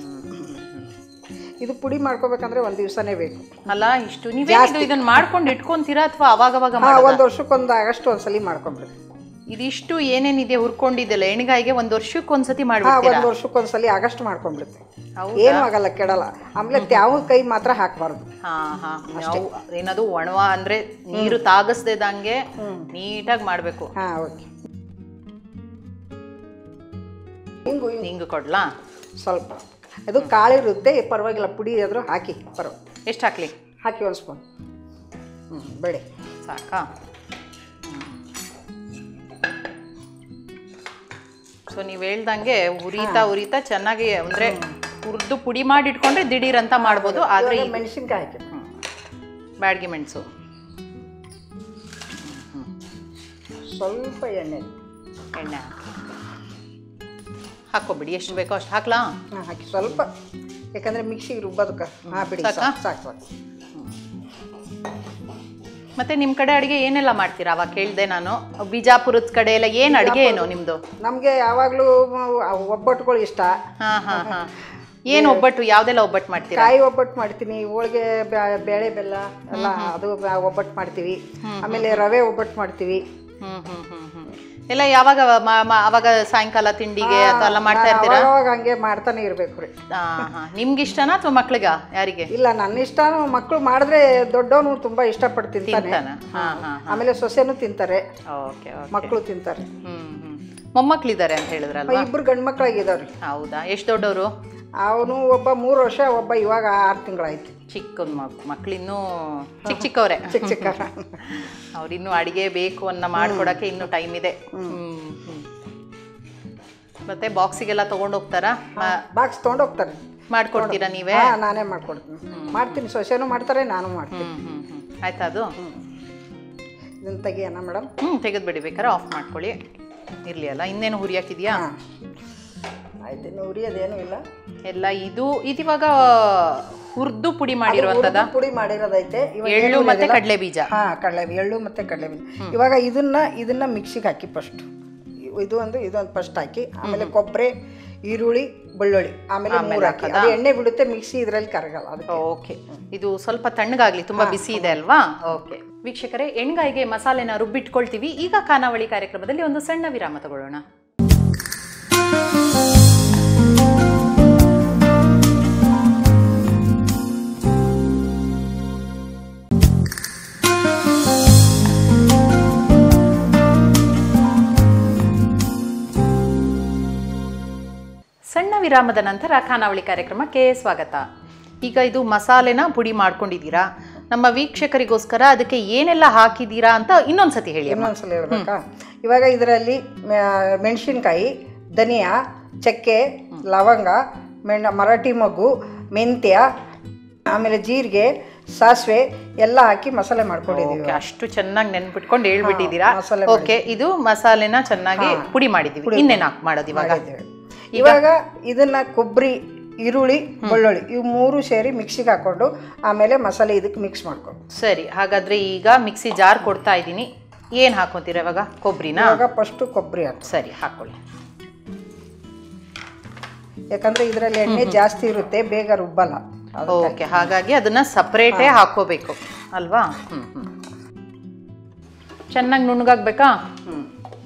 ಇದು ಪುಡಿ ಮಾಡ್ಕೋಬೇಕಂದ್ರೆ ಒಂದ್ ದಿವಸನೇ ಬೇಕು ಅಲ್ಲ ಇಷ್ಟು ನೀವೇ ಇದು ಇದನ್ನ ಮಾಡ್ಕೊಂಡು ಇಟ್ಕೊಂತೀರಾ ಅಥವಾ ಅವಾಗ ಅವಾಗ ಹಾ ಮಾಡೋದಾ? ಒಂದ್ ವರ್ಷಕ್ಕೊಂದು ಆಗಷ್ಟು ಒಂದ್ಸಲಿ ಮಾಡ್ಕೊಂಡ್ಬಿಡಿ ಇದಿಷ್ಟು ಏನೇನಿದೆ ಹುರ್ಕೊಂಡಿದ್ದೆಲ್ಲ ಎಣ್ಗಾಯಿಗೆ ಒಂದ್ ವರ್ಷಕ್ಕೆ ಒಂದ್ಸತಿ ಹಾ ಮಾಡ್ಬಿಡ್ತೀರಾ ಒಂದ್ ವರ್ಷಕ್ಕೊಂದ್ಸಲಿ ಆಗಷ್ಟು ಮಾಡ್ಕೊಂಡ್ಬಿಡುತ್ತೆ ಹೌದಾ? ಏನು ಆಗಲ್ಲ ಕೆಡಲ್ಲ ಆಮೇಲೆ ತ್ಯಾವ ಕೈ ಮಾತ್ರ ಹಾಕಬಾರ್ದು ಹಾ ಹಾ ನಾವು ಏನದು ಒಣವ ಅಂದ್ರೆ ನೀರು ತಾಗಿಸ್ದೇದಂಗೆ ನೀಟಾಗಿ ಮಾಡ್ಬೇಕು ಹಾ ಓಕೆ ಹಿಂಗು ಹಿಂಗು ಹಿಂಗ್ ಕೊಡ್ಲಾ ಸ್ವಲ್ಪ ಅದು ಕಾಳಿರುತ್ತೆ ಪರವಾಗಿಲ್ಲ ಪುಡಿ ಆದರೂ ಹಾಕಿ ಪರವ ಎಷ್ಟು ಹಾಕ್ಲಿ ಹಾಕಿ ಒಂದು ಸ್ಪೂನ್ ಹ್ಞೂ ಬೇಳೆ ಸಾಕಾ ಸೊ ನೀವು ಹೇಳ್ದಂಗೆ ಉರಿತಾ ಉರಿತಾ ಚೆನ್ನಾಗಿ ಅಂದ್ರೆ ಹುರಿದು ಪುಡಿ ಮಾಡಿ ಇಟ್ಕೊಂಡ್ರೆ ದಿಢೀರ್ ಅಂತ ಮಾಡ್ಬೋದು ಆದ್ರೆ ಇವಾಗ ಮೆಣಸಿನ್ಕಾಯಿ ಹಾಕಿ ಬ್ಯಾಡ್ಗೆ ಮೆಣಸು ಸ್ವಲ್ಪ ಎಣ್ಣೆ ಎಣ್ಣೆ ಹಾಕಿ ಹಾಕೋಬಿಡಿ ಎಷ್ಟು ಬೇಕೋ ಅಷ್ಟು ಹಾಕ್ಲಾ ಹಾಂ ಹಾಕಿ ಸ್ವಲ್ಪ ಯಾಕಂದ್ರೆ ಮಿಕ್ಸಿಗೆ ರುಬ್ಬೋದಕ್ಕೆ ಹಾಂ ಬಿಡಿ ಸಾಕಾ? ಸಾಕು ಸಾಕು ಸಾಕು ಮತ್ತೆ ನಿಮ್ ಕಡೆ ಅಡಿಗೆ ಏನೆಲ್ಲ ಮಾಡ್ತೀರಾ ಅವಾಗ ಕೇಳ್ದೆ ನಾನು ಬಿಜಾಪುರದ ಕಡೆ ಎಲ್ಲ ಏನ್ ಅಡಿಗೆ ಏನು ನಿಮ್ದು ನಮಗೆ ಯಾವಾಗಲೂ ಒಬ್ಬಟ್ಟುಗಳು ಇಷ್ಟ ಹಾ ಹಾ ಹಾ ಏನ್ ಒಬ್ಬಟ್ಟು ಯಾವ್ದೆಲ್ಲ ಒಬ್ಬಟ್ಟು ಮಾಡ್ತೀರಾ ಕಾಯಿ ಒಬ್ಬಟ್ಟು ಮಾಡ್ತೀನಿ ಹೋಳಿಗೆ ಬ್ಯಾ- ಬೇಳೆ ಬೆಲ್ಲ ಎಲ್ಲ ಅದು ಬ್ಯಾ- ಒಬ್ಬಟ್ಟು ಮಾಡ್ತೀವಿ ಆಮೇಲೆ ರವೆ ಒಬ್ಬಟ್ಟು ಮಾಡ್ತೀವಿ ಹ್ಮ್ ಹ್ಮ್ ಹ್ಮ್ ಹ್ಮ್ ಎಲ್ಲ ಯಾವಾಗ ಮ- ಮ- ಅವಾಗ ಸಾಯಂಕಾಲ ತಿಂಡಿಗೆ ಅಥವಾ ಎಲ್ಲ ಮಾಡ್ತಾ ಇರ್ತೀರಾ ಅವಾಗ ಹಂಗೆ ಮಾಡ್ತಾನೆ ಇರಬೇಕು ರೀ ಹಾ ಹಾ ನಿಮ್ಗೆ ಇಷ್ಟನಾ ಅಥವಾ ಮಕ್ಳಿಗ ಯಾರಿಗೆ ಇಲ್ಲ ನನ್ನ ಇಷ್ಟನೂ ಮಕ್ಕಳು ಮಾಡಿದ್ರೆ ದೊಡ್ಡವನು ತುಂಬಾ ಇಷ್ಟಪಟ್ಟು ತಿಂತಾನೆ ತಿಂತಾನ ಹಾ ಹಾ ಆಮೇಲೆ ಸೊಸೆನೂ ತಿಂತಾರೆ ಓಕೆ ಓಕೆ ಮಕ್ಕಳು ತಿಂತಾರೆ ಹ್ಮ್ ಹ್ಮ್ ಮೊಮ್ಮಕ್ಳಿದ್ದಾರೆ ಅಂತ ಹೇಳಿದ್ರಲ್ವಾ ಇಬ್ರು ಗಂಡು ಮಕ್ಕಳಾಗಿದ್ದಾವ್ರಿ ಹೌದಾ ಎಷ್ಟು ದೊಡ್ಡವರು ಅವನು ಒಬ್ಬ ಮೂರು ವರ್ಷ ಒಬ್ಬ ಇವಾಗ ಆರು ತಿಂಗಳಾಯ್ತು ಚಿಕ್ಕ ಮಕ್ಳಿನ್ನೂ ಚಿಕ್ಕ ಚಿಕ್ಕವ್ರೆ ಚಿಕ್ಕ ಚಿಕ್ಕ ಅವ್ರಿನ್ನೂ ಅಡಿಗೆ ಬೇಕು ಅನ್ನ ಮಾಡ್ಕೊಡಕ್ಕೆ ಇನ್ನೂ ಟೈಮ್ ಇದೆ ಹ್ಮ್ ಹ್ಮ್. ಮತ್ತೆ ಬಾಕ್ಸಿಗೆಲ್ಲ ತಗೊಂಡು ಹೋಗ್ತಾರಾ ಮ- ಬಾಕ್ಸ್ ತೊಗೊಂಡು ಹೋಗ್ತಾರೆ ಮಾಡ್ಕೊಡ್ತೀರಾ ನೀವೇ ಹಾ ನಾನೇ ಮಾಡ್ಕೊಡ್ತೀನಿ ಮಾಡ್ತೀನಿ ಸೊಸೆನೂ ಮಾಡ್ತಾರೆ ನಾನು ಮಾಡ್ತೀನಿ ಹ್ಮ್ ಹ್ಮ್ ಹ್ಮ್ ಆಯ್ತಾ ಅದು ಇದನ್ನ ತೆಗಿಯೋಣ ಮೇಡಮ್ ಹ್ಮ್ ತೆಗೆದ್ಬಿಡಿ ಬೇಕಾದ್ರೆ ಆಫ್ ಮಾಡ್ಕೊಳ್ಳಿ ಇರ್ಲಿ ಅಲ್ಲ ಇನ್ನೇನು ಹುರಿಯಾಕಿದ್ಯಾ ಹಾಂ ಆಯ್ತು ಇನ್ನು ಉರಿಯೋದೇನೂ ಇಲ್ಲ ಎಲ್ಲ ಇದು ಇದಿವಾಗ ಹುರ್ದು ಪುಡಿ ಮಾಡಿರುವಂತದ ಹುರ್ದು ಪುಡಿ ಮಾಡಿರೋದೈತೆ ಇವಾಗ ಎಳ್ಳು ಏನು ಮತ್ತೆ ಉಳಿಯೋದಿಲ್ಲ. ಕಡಲೆ ಬೀಜ ಹಾ ಕಡಲೆ ಎಳ್ಳು ಮತ್ತೆ ಕಡಲೆ ಬೀಜ ಇವಾಗ ಇದನ್ನ ಇದನ್ನ ಮಿಕ್ಸಿಗೆ ಹಾಕಿ ಫಸ್ಟ್ ಇದು ಒಂದು ಇದೊಂದು ಫಸ್ಟ್ ಹಾಕಿ ಆಮೇಲೆ ಕೊಬ್ಬರಿ ಈರುಳ್ಳಿ ಬೆಳ್ಳುಳ್ಳಿ ಆಮೇಲೆ ಮೂರು ಹಾಕಿ ಅದು ಎಣ್ಣೆ ಬಿಡುತ್ತೆ ಮಿಕ್ಸಿ ಇದರಲ್ಲಿ ಕರಗಲ್ಲ ಅದಕ್ಕೆ ಓಕೆ ಇದು ಸ್ವಲ್ಪ ತಣ್ಣಗಾಗ್ಲಿ ತುಂಬಾ ಬಿಸಿ ಇದೆ ಅಲ್ವಾ ಓಕೆ ವೀಕ್ಷಕರೇ ಎಣ್ಗಾಯಿಗೆ ಮಸಾಲೆನ ರುಬ್ಬಿಟ್ಕೊಳ್ತೀವಿ ಈಗ ಖಾನಾವಳಿ ಕಾರ್ಯಕ್ರಮದಲ್ಲಿ ಒಂದು ಸಣ್ಣ ವಿರಾಮ ತಗೊಳ್ಳೋಣ ಸಣ್ಣ ವಿರಾಮದ ನಂತರ ಖಾನಾವಳಿ ಕಾರ್ಯಕ್ರಮಕ್ಕೆ ಸ್ವಾಗತ ಈಗ ಇದು ಮಸಾಲೆನ ಪುಡಿ ಮಾಡ್ಕೊಂಡಿದ್ದೀರಾ ನಮ್ಮ ವೀಕ್ಷಕರಿಗೋಸ್ಕರ ಅದಕ್ಕೆ ಏನೆಲ್ಲ ಹಾಕಿದ್ದೀರಾ ಅಂತ ಇನ್ನೊಂದ್ಸತಿ ಹೇಳಿ ಅಮ್ಮ. ಇನ್ನೊಂದ್ಸಲ ಹೇಳ್ಬೇಕಾ ಇವಾಗ ಇದರಲ್ಲಿ ಮೆಣಸಿನ್ಕಾಯಿ ಧನಿಯಾ ಚಕ್ಕೆ ಲವಂಗ ಮೆಣ ಮರಾಠಿ ಮಗ್ಗು ಮೆಂತ್ಯ ಆಮೇಲೆ ಜೀರಿಗೆ ಸಾಸಿವೆ ಎಲ್ಲ ಹಾಕಿ ಮಸಾಲೆ ಮಾಡ್ಕೊಂಡಿದ್ದೀವಿ ಓಕೆ ಅಷ್ಟು ಚೆನ್ನಾಗಿ ನೆನ್ಪಿಟ್ಕೊಂಡು ಹೇಳ್ಬಿಟ್ಟಿದ್ದೀರಾ ಹಾ, ಮಸಾಲೆ ಓಕೆ ಇದು ಮಸಾಲೆನ ಚೆನ್ನಾಗಿ ಪುಡಿ ಮಾಡಿದೀವಿ ಇನ್ನೇನು ಹಾಕಿ ಮಾಡೋದು ಇವಾಗ ಮಾಡಿದ್ದೀವಿ. ಇವಾಗ ಇದನ್ನ ಕೊಬ್ಬರಿ ಈರುಳ್ಳಿ ಬೆಳ್ಳುಳ್ಳಿ ಇವು ಮೂರು ಸೇರಿ ಮಿಕ್ಸಿಗೆ ಹಾಕೊಂಡು ಆಮೇಲೆ ಮಸಾಲೆ ಇದಕ್ಕೆ ಮಿಕ್ಸ್ ಮಾಡ್ಕೊಂಡು ಸರಿ ಹಾಗಾದ್ರೆ ಈಗ ಮಿಕ್ಸಿ ಜಾರ್ ಕೊಡ್ತಾ ಇದ್ದೀನಿ ಏನು ಹಾಕೊಂತೀರಾ ಇವಾಗ ಕೊಬ್ಬರಿನಾ ಇವಾಗ ಫಸ್ಟು ಕೊಬ್ಬರಿ ಹಾಕಿ ಸರಿ ಹಾಕೊಳ್ಳಿ ಯಾಕಂದ್ರೆ ಇದರಲ್ಲಿ ಎಣ್ಣೆ ಜಾಸ್ತಿ ಇರುತ್ತೆ ಬೇಗ ರುಬ್ಬಲ್ಲ ಅದು ಓಕೆ ಹಾಗಾಗಿ ಅದನ್ನ ಸಪ್ರೇಟೇ ಹಾಕೋಬೇಕು ಅಲ್ವಾ ಹ್ಮ್ ಹ್ಮ್ ಚೆನ್ನಾಗಿ ನುಣ್ಣಗಾಗ್ಬೇಕಾ ಹ್ಮ್.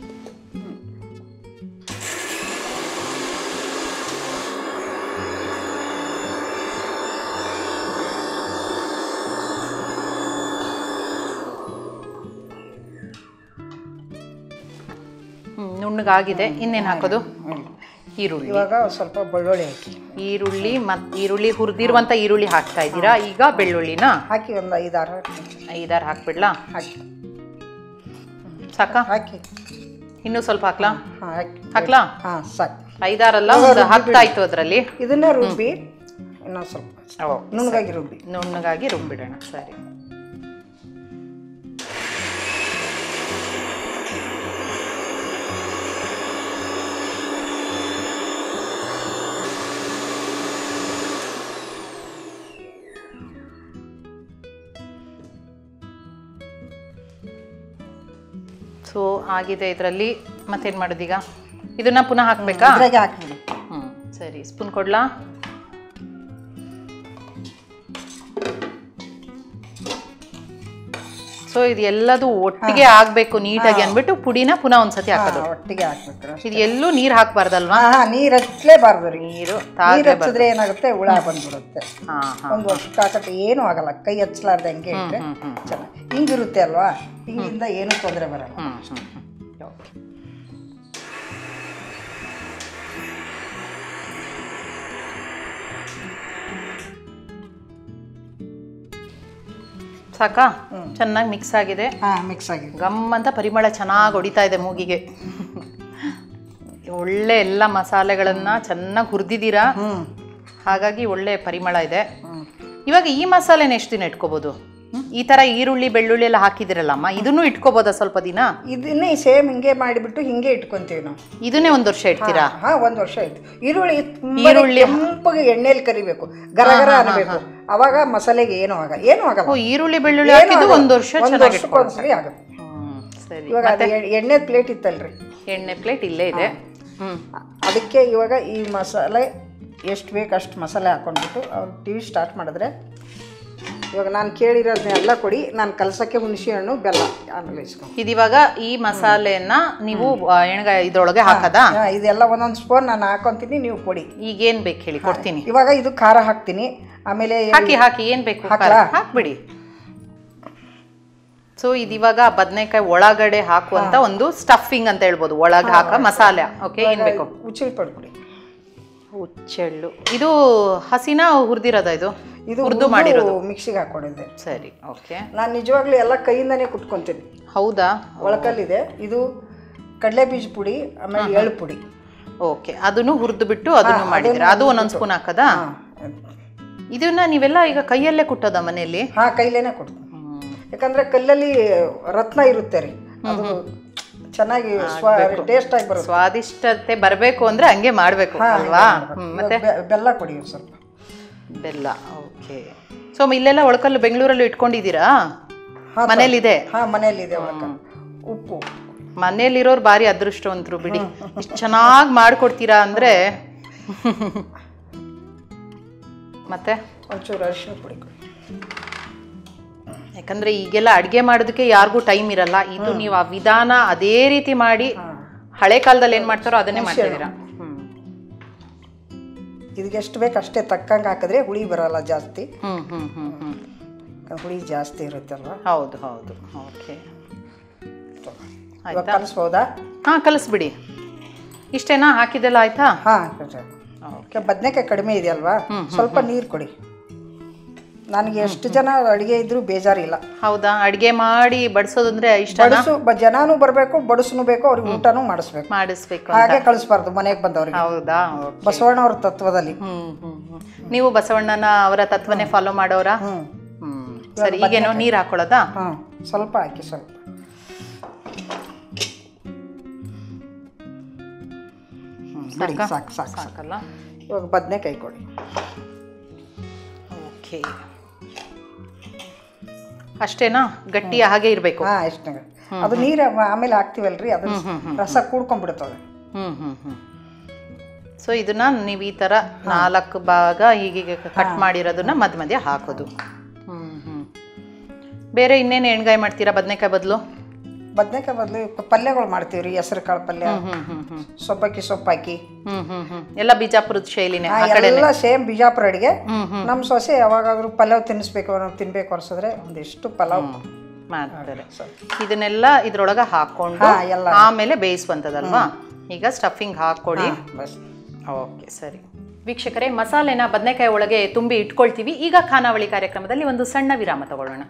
ಹ್ಮ್ ನುಣ್ಣಗಾಗಿದೆ ಇನ್ನೇನು ಹಾಕೋದು ಹ್ಮ್. ಈರುಳ್ಳಿ ಇವಾಗ ಸ್ವಲ್ಪ ಬೆಳ್ಳುಳ್ಳಿ ಹಾಕಿ ಈರುಳ್ಳಿ ಮತ್ ಈರುಳ್ಳಿ ಹುರಿದಿರುವಂತ ಈರುಳ್ಳಿ ಹಾಕ್ತಾ ಇದ್ದೀರಾ ಈಗ ಬೆಳ್ಳುಳ್ಳಿನ ಹಾಕಿ ಒಂದು ಐದಾರು ಐದಾರು ಹಾಕ್ಬಿಡ್ಲಾ ಹಾಕಿ ಸಾಕಾ ಹಾಕಿ ಇನ್ನೂ ಸ್ವಲ್ಪ ಹಾಕ್ಲಾ ಹಾಂ ಹಾಕಿ ಹಾಕ್ಲಾ ಹಾಂ ಸಾಕು ಐದಾರಲ್ಲ ಒಂದು ಹಾಕ್ತಾ ಇತ್ತು ಅದರಲ್ಲಿ ಇದನ್ನ ರುಬ್ಬಿ ಇನ್ನೊಂದು ಸ್ವಲ್ಪ ನುಣ್ಣಗಾಗಿ ರುಬ್ಬಿ ನುಣ್ಣಗಾಗಿ ರುಬ್ಬಿಡೋಣ ಸರಿ ಸೊ ಆಗಿದೆ ಇದರಲ್ಲಿ ಮತ್ತೇನು ಮಾಡೋದೀಗ ಇದನ್ನ ಪುನಃ ಹಾಕ್ಬೇಕಾ ಇದ್ರಾಗೆ ಹಾಕ್ಬಿಡಿ ಹ್ಮ್ ಸರಿ ಸ್ಪೂನ್ ಕೊಡ್ಲಾ ಸೊ ಇದು ಎಲ್ಲದು ಒಟ್ಟಿಗೆ ಆಗ್ಬೇಕು ನೀಟಾಗಿ ಅನ್ಬಿಟ್ಟು ಪುಡಿನ ಪುನಃ ಒಂದ್ಸತಿ ಹಾಕೋದು ಹಾಂ ಒಟ್ಟಿಗೆ ಹಾಕ್ಬೇಕು ಇದು ಎಲ್ಲೂ ನೀರ್ ಹಾಕ್ಬಾರ್ದಲ್ವಾ ಹಾಂ ಹಾಂ ನೀರು ಹಚ್ಚಲೇಬಾರ್ದು ರೀ ನೀರು ನೀರು ತಾಗ್ಲೇಬಾರ್ದು ಹಚ್ಚಿದ್ರೆ ಏನಾಗುತ್ತೆ ಹುಳ ಬಂದ್ಬಿಡುತ್ತೆ ಹಾ ಹಾ ಒಂದು ವರ್ಷಕ್ಕೆ ಹಾಕತ್ತೆ ಏನೂ ಆಗಲ್ಲ ಕೈ ಹಚ್ಚಲಾರ್ದೆ ಹಂಗೆ ಇಟ್ಟರೆ ಹ್ಮ್ ಹ್ಮ್ ಚೆನ್ನಾಗಿ ಹಿಂಗಿರುತ್ತೆ ಅಲ್ವಾ ಹಿಂಗಿಂದ ಏನೂ ತೊಂದರೆ ಬರಲ್ಲ ಹ್ಮ್ ಹ್ಮ್ ಹ್ಮ್ ಓಕೆ ಸಾಕಾ ಚೆನ್ನಾಗಿ ಮಿಕ್ಸ್ ಆಗಿದೆ ಹಾಂ ಮಿಕ್ಸ್ ಆಗಿದೆ ಗಮ್ ಅಂತ ಪರಿಮಳ ಚೆನ್ನಾಗಿ ಹೊಡಿತಾ ಇದೆ ಮೂಗಿಗೆ ಒಳ್ಳೆ ಎಲ್ಲ ಮಸಾಲೆಗಳನ್ನ ಚೆನ್ನಾಗಿ ಹುರಿದಿದ್ದೀರಾ ಹ್ಞೂ ಹಾಗಾಗಿ ಒಳ್ಳೆ ಪರಿಮಳ ಇದೆ ಹ್ಞೂ ಇವಾಗ ಈ ಮಸಾಲೆನ ಎಷ್ಟು ದಿನ ಇಟ್ಕೋಬೋದು ಈ ತರ ಈರುಳ್ಳಿ ಬೆಳ್ಳುಳ್ಳಿ ಎಲ್ಲ ಹಾಕಿದಿರಲ್ಲಮ್ಮ ಇದನ್ನು ಇಟ್ಕೋಬೋದಾ ಸ್ವಲ್ಪ ದಿನ ಇದನ್ನೇ ಸೇಮ್ ಹಿಂಗೆ ಮಾಡಿಬಿಟ್ಟು ಹಿಂಗೆ ಇಟ್ಕೊಂತೀವಿ ನಾವು ಇದನ್ನೇ ಒಂದು ವರ್ಷ ಇಡ್ತೀರಾ ಹಾ ಒಂದು ವರ್ಷ ಆಯ್ತು ಈರುಳ್ಳಿ ತುಂಬಾ ಈರುಳ್ಳಿ- ಕೆಂಪಗೆ ಎಣ್ಣೆಲಿ ಕರಿಬೇಕು ಗರಗರ ಅನ್ನಬೇಕು ಅವಾಗ ಮಸಾಲೆಗೆ ಏನೂ ಆಗಲ್ಲ ಏನೂ ಆಗಲ್ಲ ಓ ಈರುಳ್ಳಿ ಬೆಳ್ಳುಳ್ಳಿ ಏನೂ ಹಾಕಿದ್ದು ಆಗಲ್ಲ. ಒಂದು ವರ್ಷ ಒಂದ್ ಚೆನ್ನಾಗಿ ವರ್ಷಕ್ಕೆ ಒಂದ್ಸರಿ ಆಗುತ್ತೆ ಹ್ಮ್ ಸರಿ ಇವಾಗ ಅದು ಎಣ್ಣೆ ಪ್ಲೇಟ್ ಇತ್ತಲ್ರಿ ಎಣ್ಣೆ ಪ್ಲೇಟ್ ಇಲ್ಲೇ ಇದೆ ಹ್ಮ್ ಅದಕ್ಕೆ ಇವಾಗ ಈ ಮಸಾಲೆ ಎಷ್ಟು ಬೇಕು ಅಷ್ಟು ಮಸಾಲೆ ಹಾಕೊಂಡ್ಬಿಟ್ಟು ಅವ್ರು ಟಿ ವಿ ಸ್ಟಾರ್ಟ್ ಮಾಡಿದ್ರೆ ಇವಾಗ ನಾನು ಕೇಳಿರೋದನ್ನೆಲ್ಲ ಕೊಡಿ ನಾನು ಕಲಸಕ್ಕೆ ಹುಣಸೆ ಹಣ್ಣು ಬೆಲ್ಲ ಆಮೇಲೆ ಇಸ್ಕೊಂಡು ಇದಿವಾಗ ಈ ಮಸಾಲೆನ ನೀವು ಆ, ಎಣ್ಗಾಯಿ ಇದ್ರೊಳಗೆ ಹಾಕದಾ ಹಾ, ಇದೆಲ್ಲ ಒಂದೊಂದು ಸ್ಪೂನ್ ನಾನು ಹಾಕೊಂತೀನಿ ನೀವು ಕೊಡಿ ಈಗ ಏನ್ ಬೇಕು ಹೇಳಿ ಕೊಡ್ತೀನಿ ಇವಾಗ ಇದು ಖಾರ ಹಾಕ್ತೀನಿ ಆಮೇಲೆ ಹಾಕಿ ಹಾಕಿ ಏನ್ ಬೇಕು ಖಾರ? ಹಾಕ್ಲಾ? ಹಾಕ್ಬಿಡಿ ಸೊ ಇದಿವಾಗ ಬದನೆಕಾಯಿ ಒಳಗಡೆ ಹಾಕುವಂತ ಒಂದು ಸ್ಟಫಿಂಗ್ ಅಂತ ಹೇಳ್ಬೋದು ಒಳಗೆ ಹಾಕ ಮಸಾಲೆ ಓಕೆ ಏನ್ ಬೇಕು ಉಚ್ಚಿಲ್ ಪಡ್ಬಿಡಿ ಹುಚ್ಚೆಳ್ಳು ಇದು ಹಸಿನ ಹುರಿದಿರೋದ ಇದು ಇದು ಹುರಿದು ಮಾಡಿರೋದು ಮಿಕ್ಸಿಗೆ ಹಾಕೊಂಡಿದ್ದೆ ಸರಿ ಓಕೆ ನಾನು ನಿಜವಾಗ್ಲೂ ಎಲ್ಲ ಕೈಯಿಂದನೇ ಕುಟ್ಕೊತೀನಿ ಹೌದಾ ಒಳಕಲ್ಲಿದೆ ಇದು ಕಡಲೆ ಬೀಜ ಪುಡಿ ಆಮೇಲೆ ಎಳ್ಳು ಪುಡಿ ಓಕೆ ಅದನ್ನು ಹುರಿದು ಬಿಟ್ಟು ಅದನ್ನು ಮಾಡಿದ್ರೆ ಅದು ಒಂದೊಂದು ಸ್ಪೂನ್ ಹಾಕದಾ ಹಾಂ ಇದನ್ನ ನೀವೆಲ್ಲ ಈಗ ಕೈಯಲ್ಲೇ ಕುಟ್ಟೋದ ಮನೆಯಲ್ಲಿ ಹಾಂ ಕೈಲೇನೆ ಕೊಡ್ತೀನಿ ಯಾಕಂದ್ರೆ ಕಲ್ಲಲ್ಲಿ ರತ್ನ ಇರುತ್ತೆ ರೀ ಅದು ಚೆನ್ನಾಗಿ ಸ್ವ ಟೇಸ್ಟ್ ಆಗಿ ಬರುತ್ತೆ ಸ್ವಾದಿಷ್ಟತೆ ಬರಬೇಕು ಅಂದ್ರೆ ಹಂಗೆ ಮಾಡ್ಬೇಕು ಹಾ, ಅಲ್ವಾ ಹಂಗೆ ಹ್ಮ್, ಮಾಡ್ಬೇಕು. ಮತ್ತೆ ಇವಾಗ ಬೆ- ಬೆಲ್ಲ ಕೊಡಿ ಒಂದ್ ಸ್ವಲ್ಪ ಬೆಲ್ಲ ಓಕೆ ಸೊ ಇಲ್ಲೆಲ್ಲ ಒಳಕಲ್ಲು ಬೆಂಗಳೂರಲ್ಲಿ ಇಟ್ಕೊಂಡಿದ್ದೀರಾ ಹಾ, ಮನೇಲಿದೆ ಹಾ ಮನೆಯಲ್ಲಿದೆ ಒಳಕ ಉಪ್ಪು ಮನೇಲಿರೋರು ಭಾರಿ ಅದೃಷ್ಟವಂತರು ಬಿಡಿ ಇಷ್ಟು ಚೆನ್ನಾಗಿ ಮಾಡ್ಕೊಡ್ತೀರಾ ಅಂದ್ರೆ ಮತ್ತೆ ಒಂಚೂರು ಅರಿಶಿನ ಪುಡಿ ಕೊಡಿ ಯಾಕಂದ್ರೆ ಈಗೆಲ್ಲ ಅಡ್ಗೆ ಮಾಡೋದಕ್ಕೆ ಯಾರಿಗೂ ಟೈಮ್ ಇರಲ್ಲ ಇದು ನೀವು ಆ ವಿಧಾನ ಅದೇ ರೀತಿ ಮಾಡಿ ಹಳೆ ಕಾಲದಲ್ಲಿ ಏನ್ ಮಾಡ್ತಾರೋ ಅದನ್ನೇ ಮಾಡ್ತಿದ್ದೀರಾ ಹ್ಮ್ ಇದಕ್ಕೆ ಎಷ್ಟು ಬೇಕು ಅಷ್ಟೇ ತಕ್ಕಂಗೆ ಹಾಕಿದ್ರೆ ಹುಳಿ ಬರಲ್ಲ ಜಾಸ್ತಿ ಹ್ಮ್ ಹ್ಮ್ ಹ್ಮ್ ಹ್ಮ್ ಯಾಕಂದ್ರೆ ಹುಳಿ ಜಾಸ್ತಿ ಇರುತ್ತಲ್ವ ಹೌದು ಹೌದು ಓಕೆ ಇವಾಗ ಕಲಿಸ್ಬೋದಾ ಹಾ ಕಲಿಸ್ಬಿಡಿ ಇಷ್ಟೇನಾ ಹಾಕಿದ್ದೆಲ್ಲ ಆಯ್ತಾ ಹಾಂ ಬದನೆಕಾಯಿ ಕಡಿಮೆ ಇದೆಯಲ್ವಾ ಸ್ವಲ್ಪ ನೀರು ಕೊಡಿ ನನಗೆ ಎಷ್ಟು ಜನ ಅಡುಗೆ ಇದ್ರೂ ಬೇಜಾರಿಲ್ಲ ಹೌದಾ ಅಡ್ಗೆ ಮಾಡಿ ಬಡಿಸೋದಂದ್ರೆ ಇಷ್ಟನಾ ಬಡಿಸು ಬ ಜನನೂ ಬರಬೇಕು ಬಡಿಸ್ನು ಬೇಕು ಅವ್ರಿಗೆ ಊಟನೂ ಮಾಡಿಸ್ಬೇಕು ಮಾಡಿಸ್ಬೇಕು ಅಂತ ಹಾಗೆ ಕಳಿಸ್ಬಾರ್ದು ಮನೆಗೆ ಬಂದವ್ರಿಗೆ ಹೌದಾ ಬಸವಣ್ಣ ಅವ್ರ ತತ್ವದಲ್ಲಿ ಹ್ಮ್ ಹ್ಮ್ ಹ್ಮ್ ನೀವು ಬಸವಣ್ಣನ ಅವರ ತತ್ವನೇ ಫಾಲೋ ಮಾಡೋರಾ ಹ್ಞೂ ಹ್ಮ್ ಸರಿ ಈಗೇನೋ ನೀರ್ ಹಾಕೊಳ್ಳೋದಾ ಹಾಂ ಸ್ವಲ್ಪ ಹಾಕಿ ಸ್ವಲ್ಪ ಬಿಡಿ, ಸಾಕಾ? ಸಾಕು ಸಾಕು ಸಾಕು ಸಾಕಲ್ಲ ಇವಾಗ ಬದನೆಕಾಯಿ ಕೊಡಿ ಓಕೆ ಅಷ್ಟೇನಾ ಗಟ್ಟಿ ಹಾಗೆ ಇರಬೇಕು ಹಾಂ ಎಷ್ಟು ಅದು ನೀರು ಆಮೇಲೆ ಹಾಕ್ತಿವಲ್ರಿ ಅದು ರಸ ಕೂಡ್ಕೊಂಡ್ಬಿಡ್ತದೆ ಹ್ಮ್ ಹ್ಮ್ ಹ್ಮ್ ಸೊ ಇದನ್ನ ನೀವು ಈ ಥರ ನಾಲ್ಕು ಭಾಗ ಹೀಗೆ ಕಟ್ ಮಾಡಿರೋದನ್ನ ಮಧ್ಯ ಮಧ್ಯ ಹಾಕೋದು ಹ್ಮ್ ಹ್ಮ್ ಬೇರೆ ಇನ್ನೇನು ಎಣ್ಗಾಯಿ ಮಾಡ್ತೀರಾ ಬದನೆಕಾಯಿ ಬದಲು ಬದನೆಕಾಯಿ ಬದಲು ಪಲ್ಯಗಳು ಮಾಡ್ತೀವಿ ರೀ ಹೆಸರು ಕಾಳು ಪಲ್ಯ ಹ್ಮ್ ಹ್ಮ್ ಹ್ಮ್ ಸೊಪ್ಪಕ್ಕಿ ಸೊಪ್ಪು ಹಾಕಿ ಹ್ಮ್ ಹ್ಮ್ ಹ್ಮ್ ಎಲ್ಲ ಬಿಜಾಪುರದ ಶೈಲಿನೇ ಆ, ಆ ಕಡೆ ಎಲ್ಲ ಸೇಮ್ ಬಿಜಾಪುರ ಅಡಿಗೆ ಹ್ಮ್ ಹ್ಮ್ ನಮ್ಮ ಸೊಸೆ ಯಾವಾಗಾದ್ರೂ ಪಲಾವ್ ತಿನ್ನಿಸ್ಬೇಕು ನಾವು ತಿನ್ಬೇಕು ಅನ್ಸಿದ್ರೆ ಒಂದಿಷ್ಟು ಪಲಾವ್ ಮಾಡ್ತಾರೆ ಇದನ್ನೆಲ್ಲ ಇದ್ರೊಳಗೆ ಹಾಕೊಂಡು ಹಾ, ಎಲ್ಲ. ಆಮೇಲೆ ಬೇಯಿಸುವಂಥದ್ದಲ್ವಾ ಈಗ ಸ್ಟಫಿಂಗ್ ಹಾಕೊಳ್ಳಿ ಬಸ್ ಓಕೆ ಸರಿ ವೀಕ್ಷಕರೇ ಮಸಾಲೆನ ಬದನೆಕಾಯಿ ಒಳಗೆ ತುಂಬಿ ಇಟ್ಕೊಳ್ತೀವಿ ಈಗ ಖಾನಾವಳಿ ಕಾರ್ಯಕ್ರಮದಲ್ಲಿ ಒಂದು ಸಣ್ಣ ವಿರಾಮ ತಗೊಳ್ಳೋಣ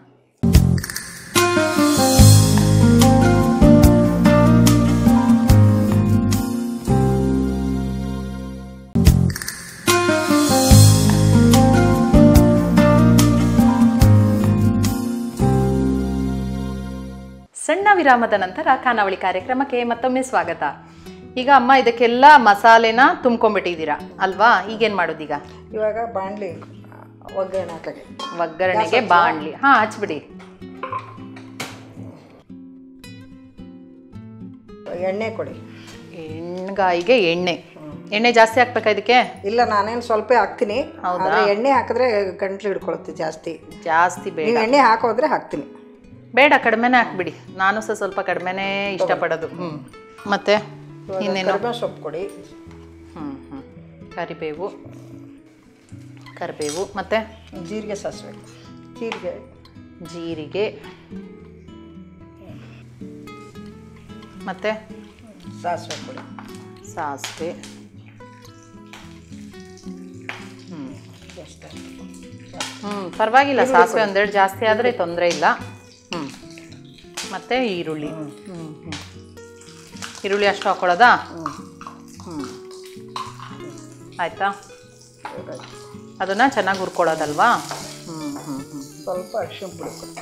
ಸಣ್ಣ ವಿರಾಮದ ನಂತರ ಖಾನಾವಳಿ ಕಾರ್ಯಕ್ರಮಕ್ಕೆ ಮತ್ತೊಮ್ಮೆ ಸ್ವಾಗತ ಈಗ ಅಮ್ಮ ಇದಕ್ಕೆಲ್ಲ ಮಸಾಲೆನ ತುಂಬ್ಕೊಂಡ್ಬಿಟ್ಟಿದ್ದೀರಾ ಅಲ್ವಾ ಈಗೇನು ಮಾಡೋದೀಗ ಇವಾಗ ಬಾಣಲಿ ಒಗ್ಗರಣೆ ಹಾಕಗೆ ಒಗ್ಗರಣೆಗೆ ಬಾಣ್ಲಿ ಹಾ ಹಚ್ಬಿಡಿ ಎಣ್ಣೆ ಕೊಡಿ ಎಣ್ಗಾಯಿಗೆ ಎಣ್ಣೆ ಎಣ್ಣೆ ಜಾಸ್ತಿ ಹಾಕ್ಬೇಕಾ ಇದಕ್ಕೆ ಇಲ್ಲ ನಾನೇನು ಸ್ವಲ್ಪ ಹಾಕ್ತೀನಿ ಆದ್ರೆ ಎಣ್ಣೆ ಹಾಕಿದ್ರೆ ಗಂಟ್ಲು ಹಿಡ್ಕೊಳುತ್ತೆ ಜಾಸ್ತಿ ಜಾಸ್ತಿ ಬೇಡ ನೀವು ಎಣ್ಣೆ ಹಾಕೋದ್ರೆ ಹಾಕ್ತೀನಿ ಬೇಡ ಕಡಿಮೆನೇ ಹಾಕ್ಬಿಡಿ ನಾನು ಸಹ ಸ್ವಲ್ಪ ಕಡಿಮೆನೇ ಇಷ್ಟಪಡೋದು ಹ್ಞೂ ಮತ್ತೆ ಇನ್ನೇನು ಕರಿಬೇವು ಸೊಪ್ಪು ಕೊಡಿ ಹ್ಞೂ ಹ್ಞೂ ಕರಿಬೇವು ಕರಿಬೇವು ಮತ್ತೆ ಜೀರಿಗೆ ಸಾಸಿವೆ ಜೀರಿಗೆ ಜೀರಿಗೆ ಮತ್ತೆ ಸಾಸಿವೆ ಕೊಡಿ ಸಾಸಿವೆ ಅಷ್ಟೇ ಹ್ಞೂ ಪರವಾಗಿಲ್ಲ ಸಾಸಿವೆ ಒಂದೆರಡು ಜಾಸ್ತಿ ಆದರೆ ತೊಂದರೆ ಇಲ್ಲ ಹ್ಞೂ ಮತ್ತು ಈರುಳ್ಳಿ ಹ್ಞೂ ಹ್ಞೂ ಈರುಳ್ಳಿ ಅಷ್ಟು ಹಾಕೊಳ್ಳೋದಾ ಹ್ಞೂ ಆಯಿತಾ ಇವಾಗ ಅದನ್ನು ಚೆನ್ನಾಗಿ ಹುರ್ಕೊಳ್ಳೋದಲ್ವಾ ಹ್ಞೂ ಹ್ಞೂ ಹ್ಞೂ ಸ್ವಲ್ಪ ಅರಿಶಿನ ಪುಡಿ ಕೊಡಿ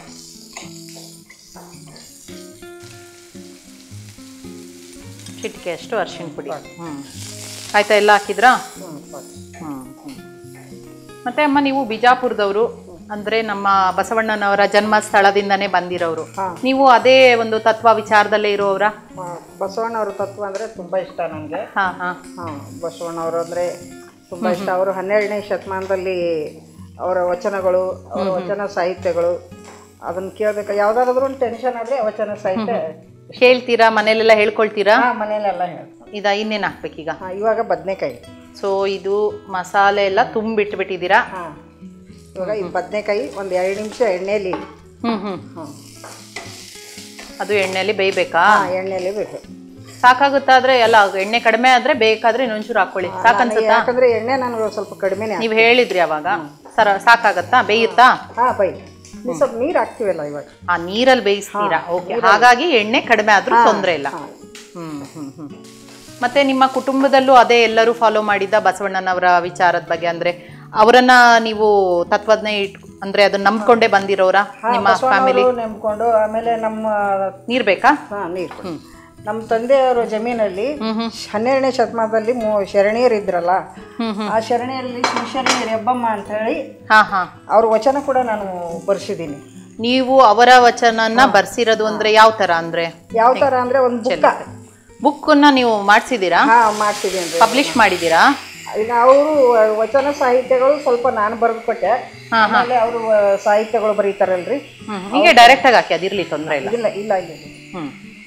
ಚಿಟಿಕೆ ಅಷ್ಟು ಅರಿಶಿಣ ಪುಡಿ ಹ್ಞೂ ಆಯಿತಾ ಎಲ್ಲ ಹಾಕಿದ್ರಾ ಹ್ಞೂ ಸಾಕು. ಹ್ಞೂ ಹ್ಞೂ ಮತ್ತು ಅಮ್ಮ ನೀವು ಬಿಜಾಪುರದವರು ಅಂದರೆ ನಮ್ಮ ಬಸವಣ್ಣನವರ ಜನ್ಮ ಸ್ಥಳದಿಂದನೇ ಬಂದಿರೋರು ಹಾ. ನೀವು ಅದೇ ಒಂದು ತತ್ವ ವಿಚಾರದಲ್ಲೇ ಇರೋವ್ರಾ ಆ, ಬಸವಣ್ಣವ್ರ ತತ್ವ ಅಂದರೆ ತುಂಬ ಇಷ್ಟ ನನಗೆ ಹಾಂ ಹಾಂ ಹಾಂ ಬಸವಣ್ಣವರು ಅಂದರೆ ತುಂಬ ಇಷ್ಟ ಅವರು ಹನ್ನೆರಡನೇ ಶತಮಾನದಲ್ಲಿ ಅವರ ವಚನಗಳು ಅವರ ವಚನ ಸಾಹಿತ್ಯಗಳು ಅದನ್ನ ಕೇಳಬೇಕು ಯಾವುದಾದ್ರೂ ಒಂದು ಟೆನ್ಷನ್ ಆದರೆ ವಚನ ಸಾಹಿತ್ಯ ಹೇಳ್ತೀರಾ ಮನೇಲೆಲ್ಲ ಹೇಳ್ಕೊಳ್ತೀರಾ ಹಾಂ ಮನೇಲೆಲ್ಲ ಹೇಳ್ತಾರೆ ಇದಾ ಇನ್ನೇನು ಹಾಕ್ಬೇಕೀಗ ಹಾಂ ಇವಾಗ ಬದನೆಕಾಯಿ ಸೊ ಇದು ಮಸಾಲೆ ಎಲ್ಲ ತುಂಬಿಟ್ಬಿಟ್ಟಿದ್ದೀರಾ ಹಾಂ ಇವಾಗ ಈ ಬದನೆಕಾಯಿ ಒಂದು ಎರಡು ನಿಮಿಷ ಎಣ್ಣೆಯಲ್ಲಿ ಹ್ಞೂ ಹ್ಞೂ ಹಾಂ ಅದು ಎಣ್ಣೆಯಲ್ಲಿ ಬೇಯ್ಬೇಕಾ ಹಾಂ ಎಣ್ಣೆಯಲ್ಲಿ ಬೇಕು ಸಾಕಾಗುತ್ತಾ ಆದ್ರೆ ಎಲ್ಲ ಎಣ್ಣೆ ಕಡಿಮೆ ಆದ್ರೆ ಬೇಕಾದ್ರೆ ಇನ್ನೊಂಚೂರು ಹಾಕೊಳ್ಳಿ ಸಾಕನ್ಸುತ್ತಾ ಯಾಕಂದ್ರೆ ಎಣ್ಣೆ ನನಗೆ ಸ್ವಲ್ಪ ಕಡಿಮೆನೇ ನೀವು ಹೇಳಿದ್ರಿ ಅವಾಗ ಸರ ಸಾಕಾಗತ್ತಾ ಬೇಯುತ್ತಾ ಹಾಂ ಬೈ ನೀವು ಸ್ವಲ್ಪ ನೀರು ಹಾಕ್ತೀವಲ್ಲ ಇವಾಗ ಆ ನೀರಲ್ಲಿ ಬೇಯಿಸ್ತೀರಾ ಓಕೆ ಹಾಗಾಗಿ ಎಣ್ಣೆ ಕಡಿಮೆ ಆದ್ರೂ ತೊಂದರೆ ಇಲ್ಲ ಹ್ಮ್ ಹ್ಮ್ ಹ್ಮ್ ಮತ್ತೆ ನಿಮ್ಮ ಕುಟುಂಬದಲ್ಲೂ ಅದೇ ಎಲ್ಲರೂ ಫಾಲೋ ಮಾಡಿದ್ದ ಬಸವಣ್ಣನವರ ವಿಚಾರದ ಬಗ್ಗೆ ಅಂದ್ರೆ ಅವರನ್ನ ನೀವು ತತ್ವಜ್ಞ ಇಟ್ ಅಂದ್ರೆ ಅದನ್ನ ನಂಬ್ಕೊಂಡೇ ಬಂದಿರೋರ ನಿಮ್ಮ ಫ್ಯಾಮಿಲಿ ಬಸವಣ್ಣವರು ನೆಂಬ್ಕೊಂಡು ಆಮೇಲೆ ನಮ್ಮ ನೀರ್ ಬೇಕಾ ಹಾಂ ನೀರು ನಮ್ಮ ತಂದೆಯವರು ಜಮೀನಲ್ಲಿ ಹನ್ನೆರಡನೇ ಶತಮಾನದಲ್ಲಿ ಮೂ ಶರಣೀಯರು ಇದ್ರಲ್ಲ ಆ ಶರಣೆಯಲ್ಲಿ ಶಿವಶರಣಿ ರೆಬ್ಬಮ್ಮ ಅಂತ ಹೇಳಿ ಹಾ ಹಾ ಅವ್ರ ವಚನ ಕೂಡ ನಾನು ಬರ್ಸಿದ್ದೀನಿ ನೀವು ಅವರ ವಚನನ ಬರ್ಸಿರೋದು ಅಂದ್ರೆ ಯಾವ ತರ ಅಂದ್ರೆ ಯಾವ ಥರ ಅಂದರೆ ಒಂದು ಬುಕ್ಕ ಬುಕ್ಕನ್ನ ನೀವು ಮಾಡ್ಸಿದ್ದೀರಾ ಹಾಂ ಮಾಡ್ತಿದ್ದೀನಿ ಪಬ್ಲಿಷ್ ಮಾಡಿದ್ದೀರಾ ಈಗ ಅವರು ವಚನ ಸಾಹಿತ್ಯಗಳು ಸ್ವಲ್ಪ ನಾನು ಬರೆದು ಕೊಟ್ಟೆ ಆಮೇಲೆ ಅವರು ಸಾಹಿತ್ಯಗಳು ಬರೀತಾರಲ್ರಿ ಹ್ಮ್ ಹೀಗೆ ಡೈರೆಕ್ಟ್ ಆಗಿ ಹಾಕಿ ಅದಿರ್ಲಿ ತೊಂದರೆ ಇಲ್ಲ ಇಲ್ಲ ಇಲ್ಲ ಇಲ್ಲ ಹ್ಮ್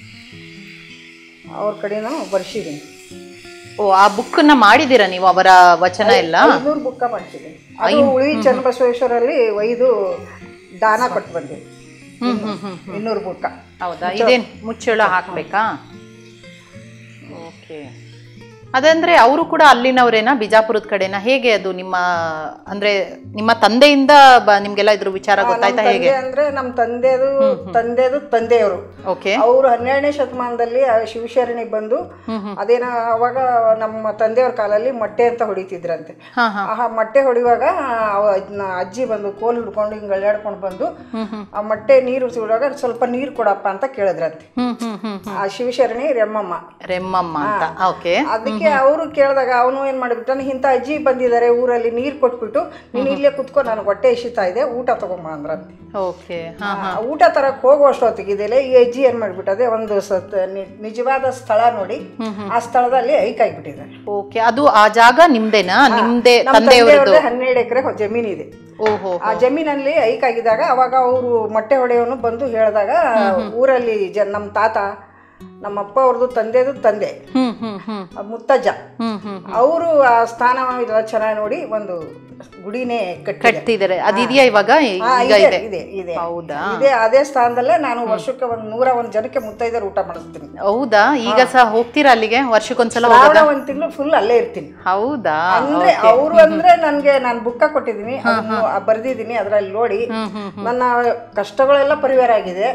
ಅವ್ರ ಕಡೆ ನಾನು ಬರ್ಸಿದ್ದೀನಿ ಓ ಆ ಬುಕ್ಕನ್ನ ಮಾಡಿದ್ದೀರಾ ನೀವು ಅವರ ವಚನ ಎಲ್ಲ ಐನೂರು ಬುಕ್ಕ ಮಾಡ್ಸಿದ್ದೀನಿ ಅದು ಉಳಿ ಚನ್ನಬಸವೇಶ್ವರಲ್ಲಿ ಒಯ್ದು ದಾನ ಕೊಟ್ಟು ಬಂದಿದ್ದೀನಿ ಹ್ಮ್ ಹ್ಮ್ ಹ್ಮ್ ಇನ್ನೂರು ಬುಕ್ಕ ಹೌದಾ ಇದೇನ್ ಮುಚ್ಚಳ ಹಾಕ್ಬೇಕಾ ಓಕೆ ಅದಂದ್ರೆ ಅವರು ಕೂಡ ಅಲ್ಲಿನವರೇನಾ ಬಿಜಾಪುರದ ಕಡೆನಾ ಹೇಗೆ ಅದು ನಿಮ್ಮ ಅಂದ್ರೆ ನಿಮ್ಮ ತಂದೆಯಿಂದ ಬ- ನಿಮ್ಗೆಲ್ಲ ಇದ್ರ ವಿಚಾರ ಗೊತ್ತಾಯ್ತಾ ಹೇಗೆ ತಂದೆ ಅಂದ್ರೆ ನಮ್ಮ ತಂದೆದು ತಂದೆದು ತಂದೆಯವರು ಓಕೆ ಅವರು ಹನ್ನೆರಡನೇ ಶತಮಾನದಲ್ಲಿ ಆ ಶಿವಶರಣಿ ಬಂದು ಅದೇನ ಅವಾಗ ನಮ್ಮ ತಂದೆಯವ್ರ ಕಾಲಲ್ಲಿ ಮೊಟ್ಟೆ ಅಂತ ಹೊಡಿತಿದ್ರಂತೆ ಹಾ ಹಾ ಆ ಮೊಟ್ಟೆ ಹೊಡಿವಾಗ ಅವ ಅದ್ನ ಅಜ್ಜಿ ಬಂದು ಕೋಲ್ ಹಿಡ್ಕೊಂಡು ಹಿಂಗೆ ಅಳ್ಳಾಡ್ಕೊಂಡು ಬಂದು ಆ ಮೊಟ್ಟೆ ನೀರು ಸುಡುವಾಗ ಸ್ವಲ್ಪ ನೀರು ಕೊಡಪ್ಪ ಅಂತ ಕೇಳಿದ್ರಂತೆ ಹ್ಮ್ ಹ್ಮ್ ಹ್ಮ್ ಆ ಶಿವಶರಣಿ ರೆಮ್ಮಮ್ಮ ರೆಮ್ಮಮ್ಮ ಅಂತ ಓಕೆ ಅದಕ್ಕೆ ಅವರು ಕೇಳಿದಾಗ ಅವನು ಏನ್ ಮಾಡಿಬಿಟ್ಟಾನ ಇಂಥ ಅಜ್ಜಿ ಬಂದಿದ್ದಾರೆ ಊರಲ್ಲಿ ನೀರು ಕೊಟ್ಬಿಟ್ಟು ನೀನು ಇಲ್ಲೇ ಕುತ್ಕೊ ನನಗೆ ಹೊಟ್ಟೆ ಎಸಿತಾ ಇದೆ ಊಟ ತಗೊಂಬ ಅಂದ್ರಂತೆ ಓಕೆ ಹಾ ಆ, ಊಟ ತರಕ್ ಹೋಗುವಷ್ಟೊತ್ತಿಗಿದೆಲೆ ಈ ಅಜ್ಜಿ ಏನ್ ಮಾಡ್ಬಿಟ್ಟದೆ ಒಂದು ಸತ್ ನಿ- ನಿಜವಾದ ಸ್ಥಳ ನೋಡಿ ಆ ಸ್ಥಳದಲ್ಲಿ ಐಕ್ ಆಗಿಬಿಟ್ಟಿದ್ದಾರೆ ಓಕೆ ಅದು ಆ ಜಾಗ ನಿಮ್ದೇನಾ ನಿಮ್ದೇ ನಮ್ಮ ತಂದೆಯವ್ರದ್ದು ತಂದೆಯವ್ರದ್ದು ಹನ್ನೆರಡು ಎಕರೆ ಜಮೀನ್ ಇದೆ ಓಹೋ ಆ ಜಮೀನಲ್ಲಿ ಐಕ್ ಆಗಿದ್ದಾಗ ಅವಾಗ ಅವರು ಮೊಟ್ಟೆ ಹೊಡೆಯವನು ಬಂದು ಹೇಳಿದಾಗ ಊರಲ್ಲಿ ಜ ನಮ್ಮ ತಾತ ನಮ್ಮ ಅಪ್ಪ ಅವ್ರದ್ದು ತಂದೆದು ತಂದೆ ಹ್ಮ್ ಹ್ಮ್ ಹ್ಮ್ ಆ ಮುತ್ತಜ್ಜ ಹ್ಮ್ ಹ್ಮ್ ಅವರು ಆ ಸ್ಥಾನ ಇದೆಲ್ಲ ಚೆನ್ನಾಗಿ ನೋಡಿ ಒಂದು ಗುಡಿನೇ ಕಟ್ಟಿ ಕಟ್ತಿದ್ದಾರೆ ಅದಿದೆಯಾ ಇವಾಗ ಈಗ ಇದೆ ಇದೆ ಇದೆ ಇದೆ ಹೌದಾ ಇದೆ ಅದೇ ಸ್ಥಾನದಲ್ಲೇ ನಾನು ವರ್ಷಕ್ಕೆ ಒಂದು ನೂರ ಒಂದು ಜನಕ್ಕೆ ಮುತ್ತೈದರು ಊಟ ಮಾಡಿಸ್ತೀನಿ ಹೌದಾ ಈಗ ಸಹ ಹೋಗ್ತೀರಾ ಅಲ್ಲಿಗೆ ವರ್ಷಕ್ಕೊಂದ್ಸಲ ಹೋಗೋದಾ ಶ್ರಾವಣ ಒಂದು ತಿಂಗಳು ಫುಲ್ ಅಲ್ಲೇ ಇರ್ತೀನಿ ಹೌದಾ ಅಂದ್ರೆ ಅವರು ಅಂದ್ರೆ ನನ್ಗೆ ನಾನು ಬುಕ್ಕ ಕೊಟ್ಟಿದ್ದೀನಿ ಅದನ್ನು ಬರ್ದಿದ್ದೀನಿ ಅದ್ರಲ್ಲಿ ನೋಡಿ ನನ್ನ ಕಷ್ಟಗಳೆಲ್ಲ ಪರಿಹಾರ ಆಗಿದೆ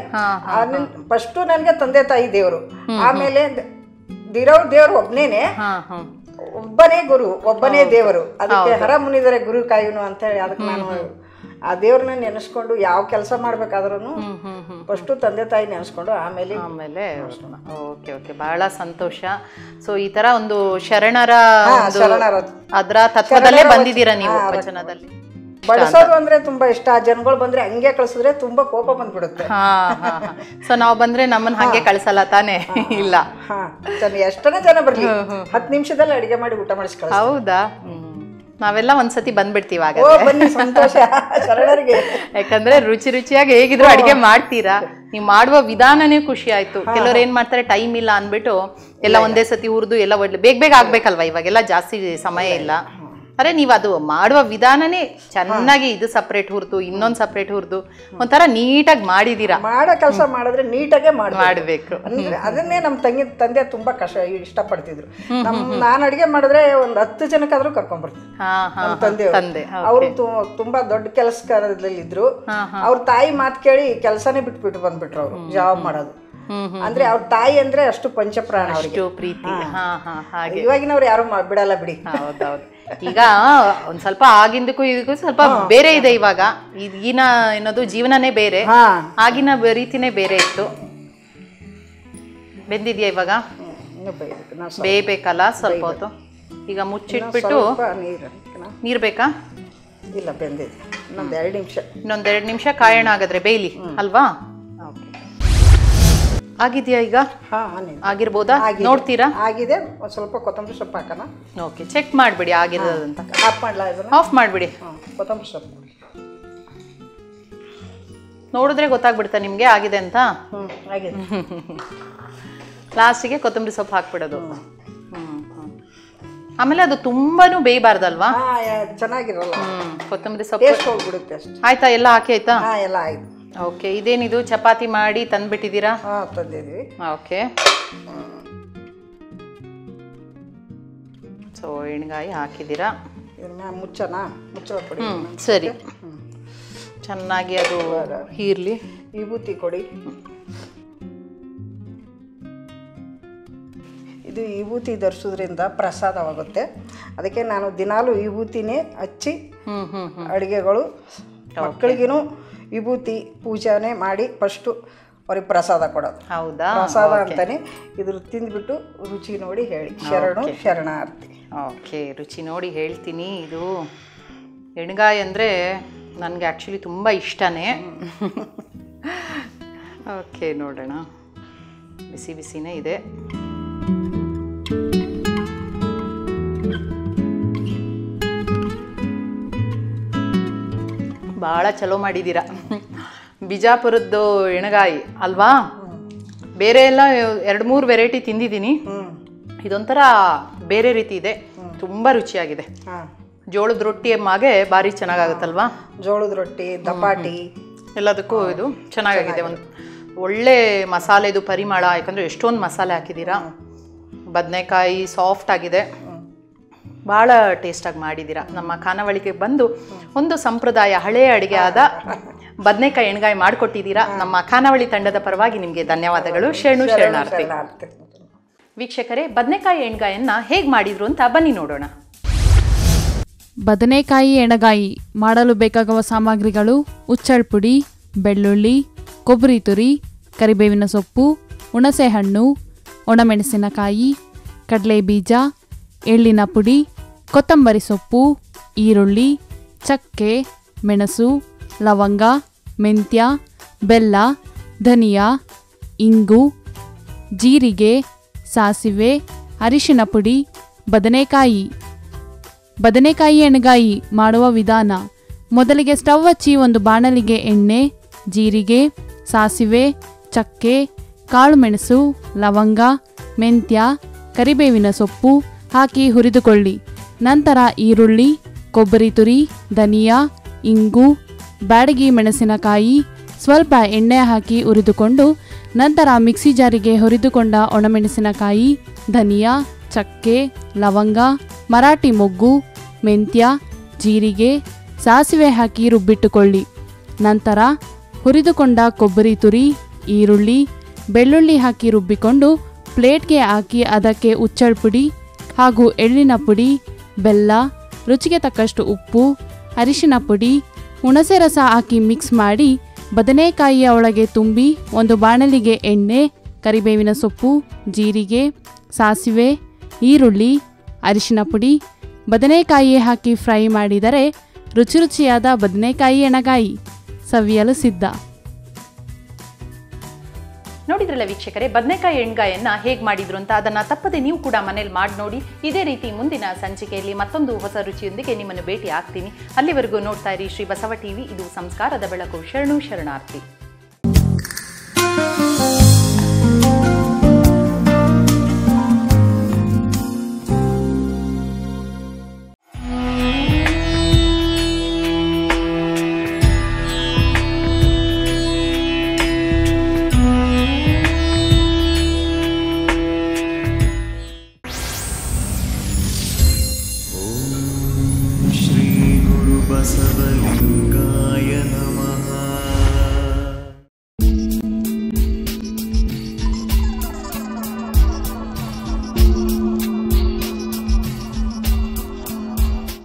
ಫಸ್ಟು ನನಗೆ ತಂದೆ ತಾಯಿ ದೇವರು ಆಮೇಲೆ ದಿರೋರ್ ದೇವರು ಒಬ್ನೇನೆ ಹಾ ಹಾ ಒಬ್ಬನೇ ಗುರು ಒಬ್ಬನೇ ದೇವರು ಅದಕ್ಕೆ ಹರ ಮುನಿದರೆ ಗುರು ಕಾಯುನು ಅಂತ ಹೇಳಿ ಅದಕ್ಕೆ ನಾನು ಆ ದೇವ್ರನ್ನ ನೆನೆಸ್ಕೊಂಡು ಯಾವ ಕೆಲಸ ಮಾಡ್ಬೇಕಾದ್ರೂ ಫಸ್ಟು ತಂದೆ ತಾಯಿ ನೆನೆಸ್ಕೊಂಡು ಆಮೇಲೆ ಆಮೇಲೆ ಓಕೆ ಓಕೆ ಬಹಳ ಸಂತೋಷ ಸೊ ಈ ತರ ಒಂದು ಶರಣರ ಒಂದು ಶರಣರ ಅದ್ರ ತತ್ವದಲ್ಲೇ ಬಂದಿದ್ದೀರಾ ನೀವು ವಚನದಲ್ಲಿ ಬಳಸೋದು ಅಂದ್ರೆ ತುಂಬಾ ಇಷ್ಟ ಆ ಜನಗಳು ಬಂದ್ರೆ ಹಂಗೆ ಕಳ್ಸಿದ್ರೆ ತುಂಬಾ ಕೋಪ ಬಂದ್ಬಿಡುತ್ತೆ ಹಾ ಹಾ ಸೊ ನಾವು ಬಂದ್ರೆ ನಮ್ಮನ್ನ ಹಂಗೆ ಕಳ್ಸಲ್ಲ ತಾನೇ ಇಲ್ಲ ಹಾ ಜನ ಎಷ್ಟನೇ ಜನ ಬರ್ಲಿ ಹತ್ತು ನಿಮಿಷದಲ್ಲಿ ಅಡಿಗೆ ಮಾಡಿ ಊಟ ಮಾಡಿಸಿ ಕಳ್ಸಿ ಹೌದಾ ಹ್ಮ್. ನಾವೆಲ್ಲ ಒಂದ್ಸತಿ ಬಂದ್ಬಿಡ್ತೀವಿ ಆಗ ಓ ಬನ್ನಿ ಸಂತೋಷ ಶರಣರಿಗೆ ಯಾಕಂದ್ರೆ ರುಚಿ ರುಚಿಯಾಗಿ ಹೇಗಿದ್ರು ಅಡಿಗೆ ಮಾಡ್ತೀರಾ ನೀವು ಮಾಡುವ ವಿಧಾನನೇ ಖುಷಿ ಆಯ್ತು ಕೆಲವ್ರು ಏನ್ ಮಾಡ್ತಾರೆ ಟೈಮ್ ಇಲ್ಲ ಅನ್ಬಿಟ್ಟು ಎಲ್ಲ ಒಂದೇ ಸತಿ ಹುರಿದು ಎಲ್ಲ ಒಳ್ಳೆ ಬೇಗ ಬೇಗ ಆಗ್ಬೇಕಲ್ವಾ ಇವಾಗೆಲ್ಲ ಜಾಸ್ತಿ ಸಮಯ ಇಲ್ಲ ಅರೆ ನೀವು ಅದು ಮಾಡುವ ವಿಧಾನನೇ ಚೆನ್ನಾಗಿ ಇದು ಸಪ್ರೇಟ್ ಹುರಿದು ಇನ್ನೊಂದು ಸಪ್ರೇಟ್ ಹುರಿದು ಒಂಥರ ನೀಟಾಗಿ ಮಾಡಿದೀರಾ ಮಾಡೋ ಕೆಲಸ ಮಾಡಿದ್ರೆ ನೀಟಾಗೆ ಮಾಡ್ಬೇಕು ಮಾಡ್ಬೇಕು ಅಂದ್ರೆ ಅದನ್ನೇ ನಮ್ಮ ತಂಗಿ ತಂದೆ ತುಂಬಾ ಕಷ್ಟ ಇಷ್ಟಪಡ್ತಿದ್ರು ನಮ್ ನಾನು ಅಡಿಗೆ ಮಾಡಿದ್ರೆ ಒಂದ್ ಹತ್ತು ಜನಕ್ಕಾದ್ರೂ ಕರ್ಕೊಂಡ್ಬರ್ತೀನಿ ಹಾ ಹಾ ನಮ್ಮ ತಂದೆಯವರು ತಂದೆ ಅವರು ತುಂಬಾ ದೊಡ್ಡ ಕೆಲಸದಲ್ಲಿ ಇದ್ರು ಅವ್ರ ತಾಯಿ ಮಾತು ಕೇಳಿ ಕೆಲಸನೇ ಬಿಟ್ಬಿಟ್ಟು ಬಂದ್ಬಿಟ್ರು ಅವರು ಜಾಬ್ ಮಾಡೋದು ಅಂದ್ರೆ ಅವ್ರ ತಾಯಿ ಅಂದ್ರೆ ಅಷ್ಟು ಪಂಚಪ್ರಾಣ ಅವ್ರಿಗೆ ಅಷ್ಟು ಪ್ರೀತಿ ಹಾ ಹಾ ಹಾಗೆ ಇವಾಗಿನವ್ರು ಯಾರು ಮಾ- ಬಿಡಲ್ಲ ಬಿಡಿ ಹೌದೌದು ಈಗ ಒಂದ್ ಸ್ವಲ್ಪ ಆಗಿಂದಕ್ಕೂ ಇದಕ್ಕೂ ಸ್ವಲ್ಪ ಬೇರೆ ಇದೆ ಇವಾಗ ಈಗಿನ ಏನದು ಜೀವನನೇ ಬೇರೆ ಹಾ ಆಗಿನ ಬ- ರೀತಿನೇ ಬೇರೆ ಇತ್ತು ಬೆಂದಿದ್ಯಾ ಇವಾಗ ಹ್ಮ್, ಇನ್ನು ಬೇಯ್ಬೇಕು. ನಾವು ಸ್ವಲ್ಪ- ಬೇಯ್ಬೇಕಲ್ಲ ಸ್ವಲ್ಪ ಹೊತ್ತು ಈಗ ಮುಚ್ಚಿಟ್ಬಿಟ್ಟು ಸ್ವಲ್ಪ ನೀರು ಹಾಕ್ತೀನಾ? ನೀರ್ ಬೇಕಾ ಇಲ್ಲ ಬೆಂದಿದೆ ಇನ್ನೊಂದು ಎರಡು ನಿಮಿಷ ಇನ್ನೊಂದೆರಡು ನಿಮಿಷ ಕಾಯೋಣ ಹಾಗಾದ್ರೆ ಬೇಯ್ಲಿ ಅಲ್ವಾ Okay. ಆಗಿದ್ಯಾ ಈಗ ಹಾ ನೀರು ಆಗಿರ್ಬೋದಾ ನೋಡ್ತೀರಾ ಆಗಿದೆ ಒಂದ್ ಸ್ವಲ್ಪ ಕೊತ್ತಂಬರಿ ಸೊಪ್ಪು ಹಾಕೋಣ ಓಕೆ ಚೆಕ್ ಮಾಡ್ಬಿಡಿ ಆಗಿರೋದಂತ ಆಫ್ ಮಾಡ್ಲಾ ಇದನ್ನ ಆಫ್ ಮಾಡ್ಬಿಡಿ ಹಾಂ ಕೊತ್ತಂಬರಿ ಸೊಪ್ಪು ನೋಡಿದ್ರೆ ಗೊತ್ತಾಗ್ಬಿಡ್ತಾ ನಿಮ್ಗೆ ಆಗಿದೆ ಅಂತ ಹ್ಞೂ ಆಗಿದೆ ಲಾಸ್ಟಿಗೆ ಕೊತ್ತಂಬರಿ ಸೊಪ್ಪು ಹಾಕ್ಬಿಡೋದು ಹ್ಮ್, ಹ್ಮ್. ಆಮೇಲೆ ಅದು ತುಂಬಾನು ಬೇಯಬಾರ್ದಲ್ವಾ ಹಾಂ ಚೆನ್ನಾಗಿರಲ್ಲ ಹ್ಮ್ ಕೊತ್ತಂಬರಿ ಸೊಪ್ಪು ಟೇಸ್ಟ್ ಹೋಗ್ಬಿಡುತ್ತೆ ಅಷ್ಟೇ ಆಯ್ತಾ ಎಲ್ಲ ಹಾಕಿ ಆಯ್ತಾ ಹಾಂ ಎಲ್ಲ ಆಯ್ತು ಓಕೆ ಇದೇನಿದು ಚಪಾತಿ ಮಾಡಿ ತಂದ್ಬಿಟ್ಟಿದ್ದೀರಾ ಹಾಂ ತಂದಿದ್ವಿ ಓಕೆ ಸೊ ಎಣ್ಗಾಯಿ ಹಾಕಿದ್ದೀರಾ ಇದನ್ನ ಮುಚ್ಚನ ಮುಚ್ಚಳ ಕೊಡಿ ಹ್ಮ್ ಸರಿ ಚೆನ್ನಾಗಿ ಅದು ಹೀರ್ಲಿ ವಿಭೂತಿ ಕೊಡಿ ಇದು ವಿಭೂತಿ ಧರಿಸೋದ್ರಿಂದ ಪ್ರಸಾದವಾಗುತ್ತೆ ಅದಕ್ಕೆ ನಾನು ದಿನಾಲು ವಿಭೂತಿನೇ ಹಚ್ಚಿ ಹ್ಮ್ ಹ್ಮ್ ಹ್ಮ್ ಅಡುಗೆಗಳು ಮಕ್ಕಳಿಗೂ ವಿಭೂತಿ ಪೂಜಾನೆ ಮಾಡಿ ಫಸ್ಟು ಅವ್ರಿಗೆ ಪ್ರಸಾದ ಕೊಡೋದು ಹೌದಾ ಪ್ರಸಾದ ಅಂತಾನೆ ಇದ್ರ ತಿಂದ್ಬಿಟ್ಟು ರುಚಿ ನೋಡಿ ಹೇಳಿ ಶರಣು ಶರಣಾರ್ಥಿ ಓಕೆ ರುಚಿ ನೋಡಿ ಹೇಳ್ತೀನಿ ಇದು ಎಣ್ಗಾಯಿ ಅಂದರೆ ನನಗೆ ಆ್ಯಕ್ಚುಲಿ ತುಂಬ ಇಷ್ಟನೇ ಓಕೆ ನೋಡೋಣ ಬಿಸಿ ಬಿಸಿನೇ ಇದೆ ಭಾಳ ಚಲೋ ಮಾಡಿದ್ದೀರಾ ಬಿಜಾಪುರದ್ದು ಎಣ್ಗಾಯಿ ಅಲ್ವಾ ಬೇರೆ ಎಲ್ಲ ಎರಡು ಮೂರು ವೆರೈಟಿ ತಿಂದಿದ್ದೀನಿ ಹ್ಞೂ ಇದೊಂಥರ ಬೇರೆ ರೀತಿ ಇದೆ ತುಂಬ ರುಚಿಯಾಗಿದೆ ಹಾಂ ಜೋಳದ ರೊಟ್ಟಿ ಮಾಗೆ ಭಾರಿ ಚೆನ್ನಾಗಾಗುತ್ತಲ್ವಾ ಜೋಳದ ರೊಟ್ಟಿ ದಪಾಟಿ ಎಲ್ಲದಕ್ಕೂ ಇದು ಚೆನ್ನಾಗಿದೆ ಒಂದು ಒಳ್ಳೆ ಮಸಾಲೆದು ಪರಿಮಳ ಯಾಕಂದರೆ ಎಷ್ಟೊಂದು ಮಸಾಲೆ ಹಾಕಿದ್ದೀರಾ ಬದನೆಕಾಯಿ ಸಾಫ್ಟ್ ಆಗಿದೆ ಭಾಳ ಟೇಸ್ಟಾಗಿ ಮಾಡಿದ್ದೀರಾ ನಮ್ಮ ಖಾನಾವಳಿಗೆ ಬಂದು ಒಂದು ಸಂಪ್ರದಾಯ ಹಳೆಯ ಅಡುಗೆ ಆದ ಬದನೆಕಾಯಿ ಎಣ್ಗಾಯಿ ಮಾಡಿಕೊಟ್ಟಿದ್ದೀರಾ ನಮ್ಮ ಖಾನಾವಳಿ ತಂಡದ ಪರವಾಗಿ ನಿಮಗೆ ಧನ್ಯವಾದಗಳು ಶರಣು ಶರಣಾರ್ಥಿ ಶರಣಾರ್ಥಿ. ವೀಕ್ಷಕರೇ ಬದನೆಕಾಯಿ ಎಣ್ಗಾಯನ್ನ ಹೇಗೆ ಮಾಡಿದ್ರು ಅಂತ ಬನ್ನಿ ನೋಡೋಣ ಬದನೆಕಾಯಿ ಎಣಗಾಯಿ ಮಾಡಲು ಬೇಕಾಗುವ ಸಾಮಗ್ರಿಗಳು ಉಚ್ಚಳ್ ಪುಡಿ ಬೆಳ್ಳುಳ್ಳಿ ಕೊಬ್ಬರಿ ತುರಿ ಕರಿಬೇವಿನ ಸೊಪ್ಪು ಹುಣಸೆಹಣ್ಣು ಒಣಮೆಣಸಿನಕಾಯಿ ಕಡಲೆ ಬೀಜ ಎಳ್ಳಿನ ಪುಡಿ ಕೊತ್ತಂಬರಿ ಸೊಪ್ಪು ಈರುಳ್ಳಿ ಚಕ್ಕೆ ಮೆಣಸು ಲವಂಗ ಮೆಂತ್ಯ ಬೆಲ್ಲ ಧನಿಯಾ ಇಂಗು ಜೀರಿಗೆ ಸಾಸಿವೆ ಅರಿಶಿನ ಪುಡಿ ಬದನೆಕಾಯಿ ಬದನೆಕಾಯಿ ಎಣ್ಣೆಗಾಯಿ ಮಾಡುವ ವಿಧಾನ ಮೊದಲಿಗೆ ಸ್ಟವ್ ಹಚ್ಚಿ ಒಂದು ಬಾಣಲಿಗೆ ಎಣ್ಣೆ ಜೀರಿಗೆ ಸಾಸಿವೆ ಚಕ್ಕೆ ಕಾಳುಮೆಣಸು ಲವಂಗ ಮೆಂತ್ಯ ಕರಿಬೇವಿನ ಸೊಪ್ಪು ಹಾಕಿ ಹುರಿದುಕೊಳ್ಳಿ ನಂತರ ಈರುಳ್ಳಿ ಕೊಬ್ಬರಿ ತುರಿ ಧನಿಯಾ ಇಂಗು ಬ್ಯಾಡಗಿ ಮೆಣಸಿನಕಾಯಿ ಸ್ವಲ್ಪ ಎಣ್ಣೆ ಹಾಕಿ ಹುರಿದುಕೊಂಡು ನಂತರ ಮಿಕ್ಸಿ ಜಾರಿಗೆ ಹುರಿದುಕೊಂಡ ಒಣಮೆಣಸಿನಕಾಯಿ ಧನಿಯಾ ಚಕ್ಕೆ ಲವಂಗ ಮರಾಠಿ ಮೊಗ್ಗು ಮೆಂತ್ಯ ಜೀರಿಗೆ ಸಾಸಿವೆ ಹಾಕಿ ರುಬ್ಬಿಟ್ಟುಕೊಳ್ಳಿ ನಂತರ ಹುರಿದುಕೊಂಡ ಕೊಬ್ಬರಿ ತುರಿ ಈರುಳ್ಳಿ ಬೆಳ್ಳುಳ್ಳಿ ಹಾಕಿ ರುಬ್ಬಿಕೊಂಡು ಪ್ಲೇಟ್ಗೆ ಹಾಕಿ ಅದಕ್ಕೆ ಉಚ್ಚಳ್ ಪುಡಿ ಹಾಗೂ ಎಳ್ಳಿನ ಪುಡಿ ಬೆಲ್ಲ ರುಚಿಗೆ ತಕ್ಕಷ್ಟು ಉಪ್ಪು ಅರಿಶಿನ ಪುಡಿ ಹುಣಸೆ ರಸ ಹಾಕಿ ಮಿಕ್ಸ್ ಮಾಡಿ ಬದನೆಕಾಯಿಯ ಒಳಗೆ ತುಂಬಿ ಒಂದು ಬಾಣಲಿಗೆ ಎಣ್ಣೆ ಕರಿಬೇವಿನ ಸೊಪ್ಪು ಜೀರಿಗೆ ಸಾಸಿವೆ ಈರುಳ್ಳಿ ಅರಿಶಿನ ಪುಡಿ ಬದನೆಕಾಯಿ ಹಾಕಿ ಫ್ರೈ ಮಾಡಿದರೆ ರುಚಿ ರುಚಿಯಾದ ಬದನೆಕಾಯಿ ಎಣಗಾಯಿ ಸವಿಯಲು ಸಿದ್ಧ ನೋಡಿದ್ರಲ್ಲ ವೀಕ್ಷಕರೇ ಬದನೆಕಾಯಿ ಎಣ್ಗಾಯನ್ನ ಹೇಗೆ ಮಾಡಿದ್ರು ಅಂತ ಅದನ್ನ ತಪ್ಪದೆ ನೀವು ಕೂಡ ಮನೇಲಿ ಮಾಡಿ ನೋಡಿ ಇದೇ ರೀತಿ ಮುಂದಿನ ಸಂಚಿಕೆಯಲ್ಲಿ ಮತ್ತೊಂದು ಹೊಸ ರುಚಿಯೊಂದಿಗೆ ನಿಮ್ಮನ್ನು ಭೇಟಿ ಆಗ್ತೀನಿ ಅಲ್ಲಿವರೆಗೂ ನೋಡ್ತಾ ಇರಿ ಶ್ರೀ ಬಸವ ಟಿವಿ ಇದು ಸಂಸ್ಕಾರದ ಬೆಳಕು ಶರಣು ಶರಣಾರ್ಥಿ